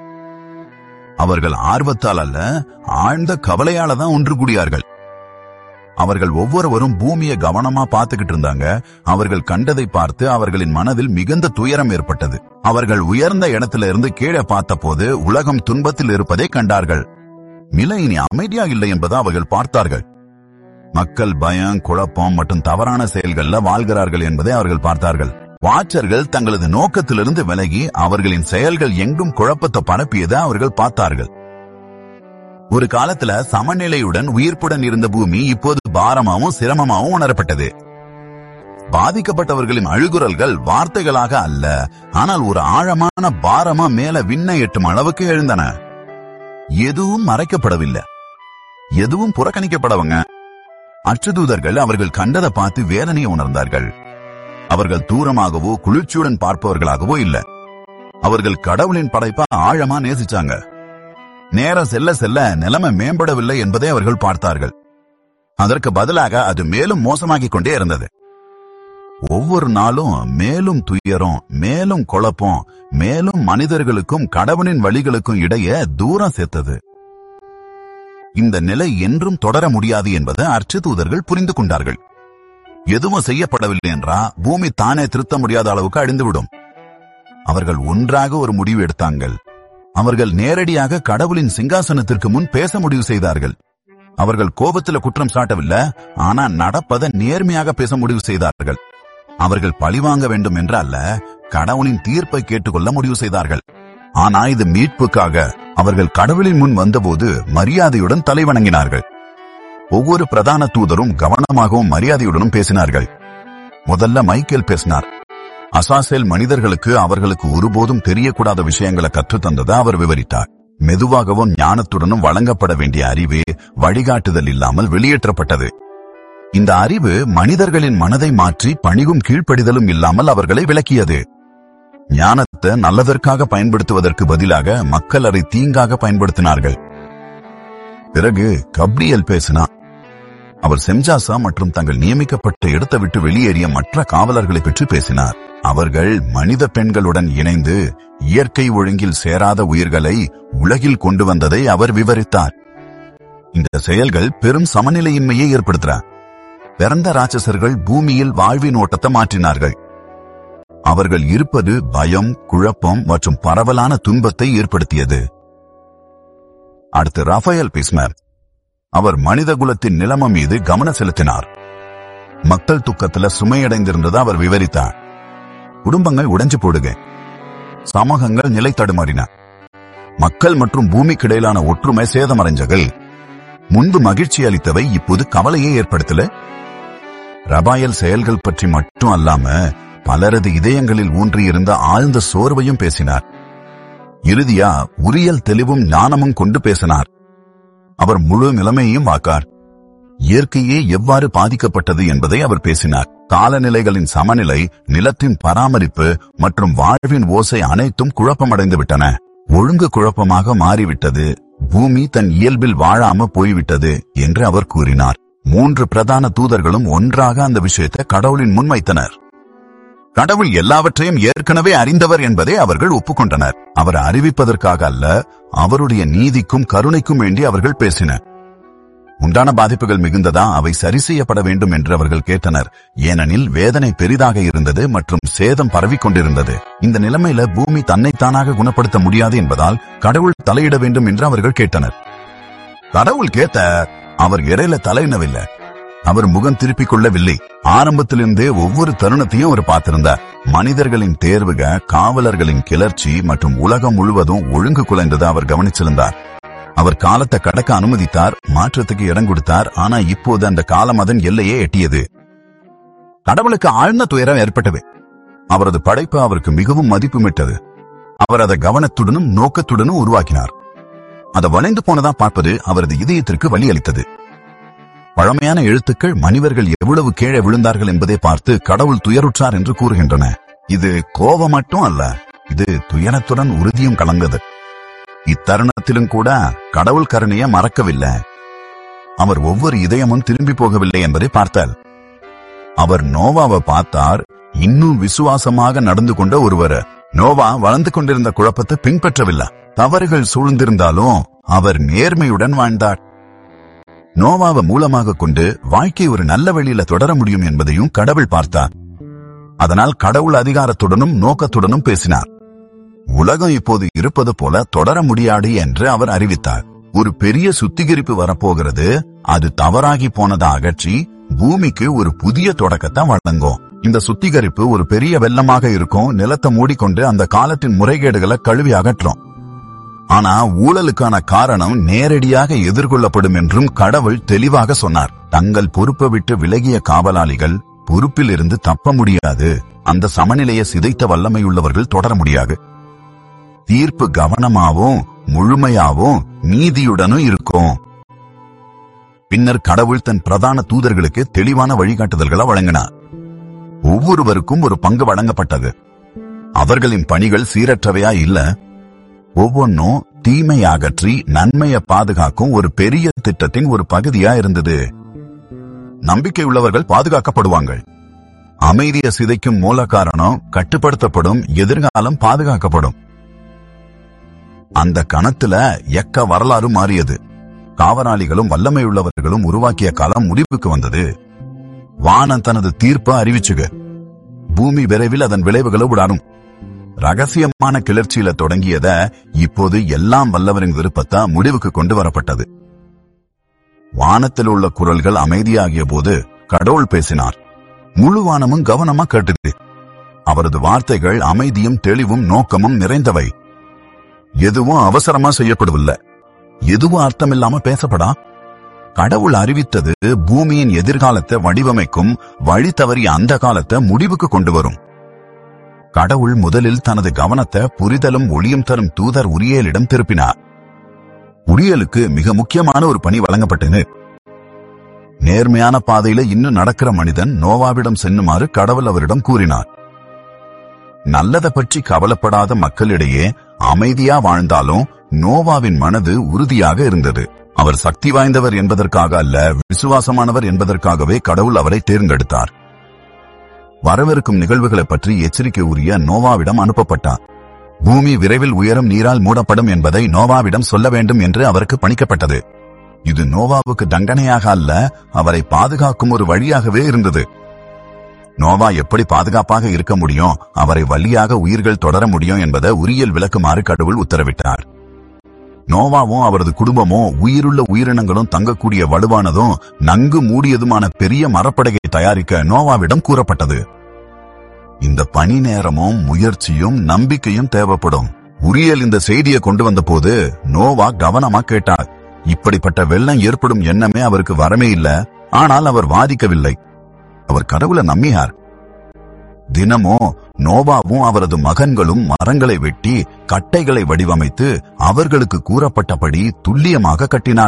அவர்கள் ஆர்வத்தால் அல்ல ஆழ்ந்த கவலையால தான் ஒன்று கூடியார்கள் அவர்கள் ஒவ்வொருவரும் பூமியை கவனமா பார்த்துக்கிட்டு இருந்தாங்க அவர்கள் கண்டதை பார்த்து அவர்களின் மனதில் மிகுந்த துயரம் ஏற்பட்டது அவர்கள் உயர்ந்த இடத்துல இருந்து கீழே பார்த்தபோது உலகம் துன்பத்தில் இருப்பதை கண்டார்கள் நிலை இனி அமைதியா இல்லை என்பதை அவர்கள் பார்த்தார்கள் மக்கள் பயம் குழப்பம் மற்றும் தவறான செயல்கள்ல வாழ்கிறார்கள் என்பதை அவர்கள் பார்த்தார்கள் வாச்சர்கள் தங்களது நோக்கத்திலிருந்து விலகி அவர்களின் செயல்கள் எங்கும் குழப்பத்தை பரப்பியதை அவர்கள் பார்த்தார்கள் ஒரு காலத்துல சமநிலையுடன் உயிர்ப்புடன் இருந்த பூமி இப்போது பாரமாவும் சிரமமாவும் உணரப்பட்டது பாதிக்கப்பட்டவர்களின் அழுகுரல்கள் வார்த்தைகளாக அல்ல ஆனால் ஒரு ஆழமான பாரமா மேல விண்ணை எட்டும் அளவுக்கு எழுந்தன எதுவும் மறைக்கப்படவில்லை எதுவும் புறக்கணிக்கப்படவங்க அச்சுதூதர்கள் அவர்கள் கண்டதை பார்த்து வேதனையை உணர்ந்தார்கள் அவர்கள் தூரமாகவோ குளிர்ச்சியுடன் பார்ப்பவர்களாகவோ இல்ல அவர்கள் கடவுளின் படைப்பை ஆழமா நேசிச்சாங்க நேரம் செல்ல செல்ல நிலைமை மேம்படவில்லை என்பதை அவர்கள் பார்த்தார்கள் அதற்கு பதிலாக அது மேலும் மோசமாகிக் கொண்டே இருந்தது ஒவ்வொரு நாளும் மேலும் துயரம் மேலும் குழப்பம் மேலும் மனிதர்களுக்கும் கடவுளின் வழிகளுக்கும் இடையே தூரம் சேர்த்தது இந்த நிலை என்றும் தொடர முடியாது என்பதை அர்ச்சதூதர்கள் புரிந்து கொண்டார்கள் எதுவும் செய்யப்படவில்லை என்றா பூமி தானே திருத்த முடியாத அளவுக்கு அழிந்துவிடும் அவர்கள் ஒன்றாக ஒரு முடிவு எடுத்தாங்கள் அவர்கள் நேரடியாக கடவுளின் சிங்காசனத்திற்கு முன் பேச முடிவு செய்தார்கள் அவர்கள் கோபத்துல குற்றம் சாட்டவில்லை ஆனா நடப்பதை நேர்மையாக பேச முடிவு செய்தார்கள் அவர்கள் பழிவாங்க வேண்டும் என்ற அல்ல கடவுளின் தீர்ப்பை கேட்டுக்கொள்ள முடிவு செய்தார்கள் ஆனா இது மீட்புக்காக அவர்கள் கடவுளின் முன் வந்தபோது மரியாதையுடன் தலைவணங்கினார்கள் ஒவ்வொரு பிரதான தூதரும் கவனமாகவும் மரியாதையுடனும் பேசினார்கள் முதல்ல மைக்கேல் பேசினார் அசாசேல் மனிதர்களுக்கு அவர்களுக்கு ஒருபோதும் தெரியக்கூடாத விஷயங்களை கற்றுத்தந்ததை அவர் விவரித்தார் மெதுவாகவும் ஞானத்துடனும் வழங்கப்பட வேண்டிய அறிவு வழிகாட்டுதல் இல்லாமல் வெளியேற்றப்பட்டது இந்த அறிவு மனிதர்களின் மனதை மாற்றி பணிவும் கீழ்ப்படிதலும் இல்லாமல் அவர்களை விளக்கியது ஞானத்தை நல்லதற்காக பயன்படுத்துவதற்கு பதிலாக மக்கள் அதை தீங்காக பயன்படுத்தினார்கள் பிறகு கப்ரியல் பேசினார் அவர் செம்ஜாசா மற்றும் தங்கள் நியமிக்கப்பட்ட இடத்தை விட்டு வெளியேறிய மற்ற காவலர்களை பற்றி பேசினார் அவர்கள் மனித பெண்களுடன் இணைந்து இயற்கை ஒழுங்கில் சேராத உயிர்களை உலகில் கொண்டு வந்ததை அவர் விவரித்தார் இந்த செயல்கள் பெரும் சமநிலையின்மையை ஏற்படுத்துறார் பிறந்த ராட்சசர்கள் பூமியில் வாழ்வின் ஓட்டத்தை மாற்றினார்கள் அவர்கள் இருப்பது பயம் குழப்பம் மற்றும் பரவலான துன்பத்தை ஏற்படுத்தியது அடுத்து ரஃபேல் பிஸ்மர் அவர் மனித குலத்தின் நிலைமை மீது கவனம் செலுத்தினார் மக்கள் துக்கத்துல சுமையடைந்திருந்ததை அவர் விவரித்தார் குடும்பங்கள் உடைஞ்சு போடுக சமூகங்கள் நிலை தடுமாறின மக்கள் மற்றும் பூமிக்கு இடையிலான ஒற்றுமை சேதமடைஞ்சகள் முன்பு மகிழ்ச்சி அளித்தவை இப்போது கவலையை ஏற்படுத்தல ரபாயல் செயல்கள் பற்றி மட்டும் அல்லாம பலரது இதயங்களில் ஊன்றியிருந்த ஆழ்ந்த சோர்வையும் பேசினார் இறுதியா உரியல் தெளிவும் ஞானமும் கொண்டு பேசினார் அவர் முழு நிலைமையையும் வாக்கார் இயற்கையே எவ்வாறு பாதிக்கப்பட்டது என்பதை அவர் பேசினார் காலநிலைகளின் சமநிலை நிலத்தின் பராமரிப்பு மற்றும் வாழ்வின் ஓசை அனைத்தும் குழப்பமடைந்து விட்டன ஒழுங்கு குழப்பமாக மாறிவிட்டது பூமி தன் இயல்பில் வாழாம போய்விட்டது என்று அவர் கூறினார் மூன்று பிரதான தூதர்களும் ஒன்றாக அந்த விஷயத்தை கடவுளின் முன் வைத்தனர் கடவுள் எல்லாவற்றையும் ஏற்கனவே அறிந்தவர் என்பதை அவர்கள் ஒப்புக்கொண்டனர் அவர் அறிவிப்பதற்காக அல்ல அவருடைய நீதிக்கும் கருணைக்கும் வேண்டி அவர்கள் பேசினர் உண்டான பாதிப்புகள் மிகுந்ததா அவை சரி செய்யப்பட வேண்டும் என்று அவர்கள் கேட்டனர் ஏனெனில் வேதனை பெரிதாக இருந்தது மற்றும் சேதம் பரவிக் கொண்டிருந்தது இந்த நிலைமையில பூமி தன்னைத்தானாக குணப்படுத்த முடியாது என்பதால் கடவுள் தலையிட வேண்டும் என்று அவர்கள் கேட்டனர் கடவுள் கேட்ட அவர் இறையில தலையிடவில்லை அவர் முகம் திருப்பிக் கொள்ளவில்லை ஆரம்பத்திலிருந்தே ஒவ்வொரு தருணத்தையும் அவர் பார்த்திருந்தார் மனிதர்களின் தேர்வுக காவலர்களின் கிளர்ச்சி மற்றும் உலகம் முழுவதும் ஒழுங்கு குலைந்ததை அவர் கவனிச்சிருந்தார் அவர் காலத்தை கடக்க அனுமதித்தார் மாற்றத்துக்கு இடம் கொடுத்தார் ஆனா இப்போது அந்த காலம் அதன் எல்லையே எட்டியது கடவுளுக்கு ஆழ்ந்த துயரம் ஏற்பட்டது அவரது படைப்பு அவருக்கு மிகவும் மதிப்புமிட்டது அவர் அதை கவனத்துடனும் நோக்கத்துடனும் உருவாக்கினார் அதை வளைந்து போனதா பார்ப்பது அவரது இதயத்திற்கு வழி அளித்தது பழமையான எழுத்துக்கள் மனிதர்கள் எவ்வளவு கீழே விழுந்தார்கள் என்பதை பார்த்து கடவுள் துயருற்றார் என்று கூறுகின்றன இது கோபம் மட்டும் அல்ல இது துயரத்துடன் உறுதியும் கலந்தது இத்தருணத்திலும் கூட கடவுள் கருணையை மறக்கவில்லை அவர் ஒவ்வொரு இதயமும் திரும்பி போகவில்லை என்பதை பார்த்தால் அவர் நோவாவை பார்த்தார் இன்னும் விசுவாசமாக நடந்து கொண்ட ஒருவர் நோவா வளர்ந்து கொண்டிருந்த குழப்பத்தை பின்பற்றவில்லை தவறுகள் சூழ்ந்திருந்தாலும் அவர் நேர்மையுடன் வாழ்ந்தார் நோவாவை மூலமாக கொண்டு வாழ்க்கை ஒரு நல்ல வழியில தொடர முடியும் என்பதையும் கடவுள் பார்த்தார் அதனால் கடவுள் அதிகாரத்துடனும் நோக்கத்துடனும் பேசினார் உலகம் இப்போது இருப்பது போல தொடர முடியாது என்று அவர் அறிவித்தார் ஒரு பெரிய சுத்திகரிப்பு வரப்போகிறது அது தவறாகி போனதை அகற்றி பூமிக்கு ஒரு புதிய தொடக்கத்தை வழங்கும் இந்த சுத்திகரிப்பு ஒரு பெரிய வெள்ளமாக இருக்கும் நிலத்தை மூடிக்கொண்டு அந்த காலத்தின் முறைகேடுகளை கழுவி அகற்றும் ஆனா ஊழலுக்கான காரணம் நேரடியாக எதிர்கொள்ளப்படும் என்றும் கடவுள் தெளிவாக சொன்னார் தங்கள் பொறுப்பை விட்டு விலகிய காவலாளிகள் பொறுப்பில் இருந்து தப்ப முடியாது அந்த சமநிலையை சிதைத்த வல்லமையுள்ளவர்கள் தொடர முடியாது தீர்ப்பு கவனமாவும் முழுமையாவும் நீதியுடனும் இருக்கும் பின்னர் கடவுள் தன் பிரதான தூதர்களுக்கு தெளிவான வழிகாட்டுதல்களை வழங்கினார் ஒவ்வொருவருக்கும் ஒரு பங்கு வழங்கப்பட்டது அவர்களின் பணிகள் சீரற்றவையா இல்ல ஒவ்வொன்னும் தீமை அகற்றி நன்மையை பாதுகாக்கும் ஒரு பெரிய திட்டத்தின் ஒரு பகுதியா இருந்தது நம்பிக்கை உள்ளவர்கள் பாதுகாக்கப்படுவாங்க அமைதியை சிதைக்கும் மூல காரணம் கட்டுப்படுத்தப்படும் எதிர்காலம் பாதுகாக்கப்படும் அந்த கணத்துல எக்க வரலாறு மாறியது காவலாளிகளும் வல்லமையுள்ளவர்களும் உருவாக்கிய காலம் முடிவுக்கு வந்தது வானம் தனது தீர்ப்பை அறிவிச்சுக பூமி விரைவில் அதன் விளைவுகளை விடாரும் ரகசியமான கிளர்ச்சியில தொடங்கியத இப்போது எல்லாம் வல்லவரின் விருப்பத்தா முடிவுக்கு கொண்டு வரப்பட்டது வானத்தில் உள்ள குரல்கள் அமைதியாகிய போது கடவுள் பேசினார் முழு வானமும் கவனமா கேட்டது அவரது வார்த்தைகள் அமைதியும் தெளிவும் நோக்கமும் நிறைந்தவை எதுவும் அவசரமா செய்யப்படவில்லை எதுவும் அர்த்தமில்லாம பேசப்படா கடவுள் அறிவித்தது பூமியின் எதிர்காலத்தை வடிவமைக்கும் வழி தவறிய அந்த காலத்தை முடிவுக்கு கொண்டு வரும் கடவுள் முதலில் தனது கவனத்தை புரிதலும் ஒளியும் தரும் தூதர் உரியலிடம் திருப்பினார் உரியலுக்கு மிக முக்கியமான ஒரு பணி வழங்கப்பட்டது நேர்மையான பாதையில இன்னும் நடக்கிற மனிதன் நோவாவிடம் சென்னுமாறு கடவுள் அவரிடம் கூறினார் நல்லதை பற்றி கவலைப்படாத மக்களிடையே அமைதியா வாழ்ந்தாலும் நோவாவின் மனது உறுதியாக இருந்தது அவர் சக்தி வாய்ந்தவர் என்பதற்காக அல்ல விசுவாசமானவர் என்பதற்காகவே கடவுள் அவரை தேர்ந்தெடுத்தார் வரவிருக்கும் நிகழ்வுகளை பற்றி எச்சரிக்கை உரிய நோவாவிடம் அனுப்பப்பட்டார் பூமி விரைவில் உயரும் நீரால் மூடப்படும் என்பதை நோவாவிடம் சொல்ல வேண்டும் என்று அவருக்கு பணிக்கப்பட்டது இது நோவாவுக்கு தண்டனையாக அல்ல அவரை பாதுகாக்கும் ஒரு வழியாகவே இருந்தது நோவா எப்படி பாதுகாப்பாக இருக்க முடியும் அவரை வழியாக உயிர்கள் தொடர முடியும் என்பதை உரியல் விளக்குமாறு கடவுள் உத்தரவிட்டார் நோவாவும் அவரது குடும்பமும் உயிருள்ள உயிரினங்களும் தங்கக்கூடிய வலுவானதும் நன்கு மூடியதுமான பெரிய மரப்படகை தயாரிக்க நோவாவிடம் கூறப்பட்டது இந்த பணி நேரமும் முயற்சியும் நம்பிக்கையும் தேவைப்படும் உரியல் இந்த செய்தியை கொண்டு வந்தபோது நோவா கவனமா கேட்டார் இப்படிப்பட்ட வெள்ளம் ஏற்படும் எண்ணமே அவருக்கு வரமே இல்ல ஆனால் அவர் வாதிக்கவில்லை அவர் கடவுளை நம்பியார் தினமோ நோவாவும் அவரது மகன்களும் மரங்களை வெட்டி கட்டைகளை வடிவமைத்து அவர்களுக்கு கூறப்பட்டபடி துல்லியமாக கட்டினார்கள்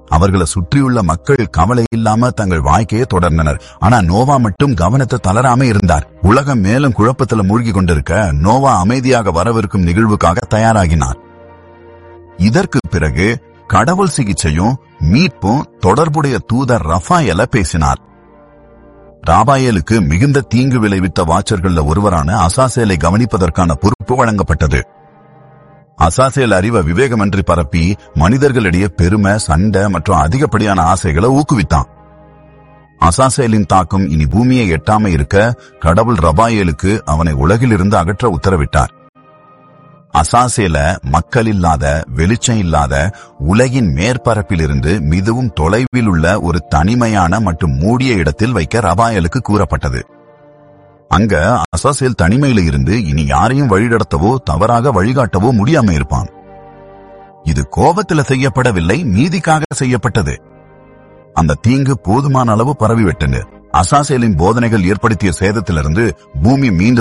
அவர்களை சுற்றியுள்ள மக்கள் கவலை இல்லாம தங்கள் வாழ்க்கையை தொடர்ந்தனர் ஆனா நோவா மட்டும் கவனத்தை தளராம இருந்தார் உலகம் மேலும் குழப்பத்துல மூழ்கி கொண்டிருக்க நோவா அமைதியாக வரவிருக்கும் நிகழ்வுக்காக தயாராகினார் இதற்கு பிறகு கடவுள் சிகிச்சையும் மீட்பும் தொடர்புடைய தூதர் ரஃபாயல பேசினார் ராபாயலுக்கு மிகுந்த தீங்கு விளைவித்த வாச்சர்கள்ல ஒருவரான அசாசேலை கவனிப்பதற்கான பொறுப்பு வழங்கப்பட்டது அசாசேல் அறிவ விவேகமின்றி பரப்பி மனிதர்களிடையே பெருமை சண்டை மற்றும் அதிகப்படியான ஆசைகளை ஊக்குவித்தான் அசாசேலின் தாக்கம் இனி பூமியை எட்டாம இருக்க கடவுள் ரபாயேலுக்கு அவனை உலகிலிருந்து அகற்ற உத்தரவிட்டார் அசாசேல மக்கள் இல்லாத வெளிச்சம் இல்லாத உலகின் மேற்பரப்பிலிருந்து மிகவும் தொலைவில் உள்ள ஒரு தனிமையான மற்றும் மூடிய இடத்தில் வைக்க ரபாயலுக்கு கூறப்பட்டது அங்க அசாசேல் தனிமையில இருந்து இனி யாரையும் வழிநடத்தவோ தவறாக வழிகாட்டவோ முடியாம இருப்பான் இது கோபத்துல செய்யப்படவில்லை நீதிக்காக செய்யப்பட்டது அந்த தீங்கு போதுமான அளவு பரவிவிட்டது அசாசேலின் போதனைகள் ஏற்படுத்திய சேதத்திலிருந்து பூமி மீண்டும்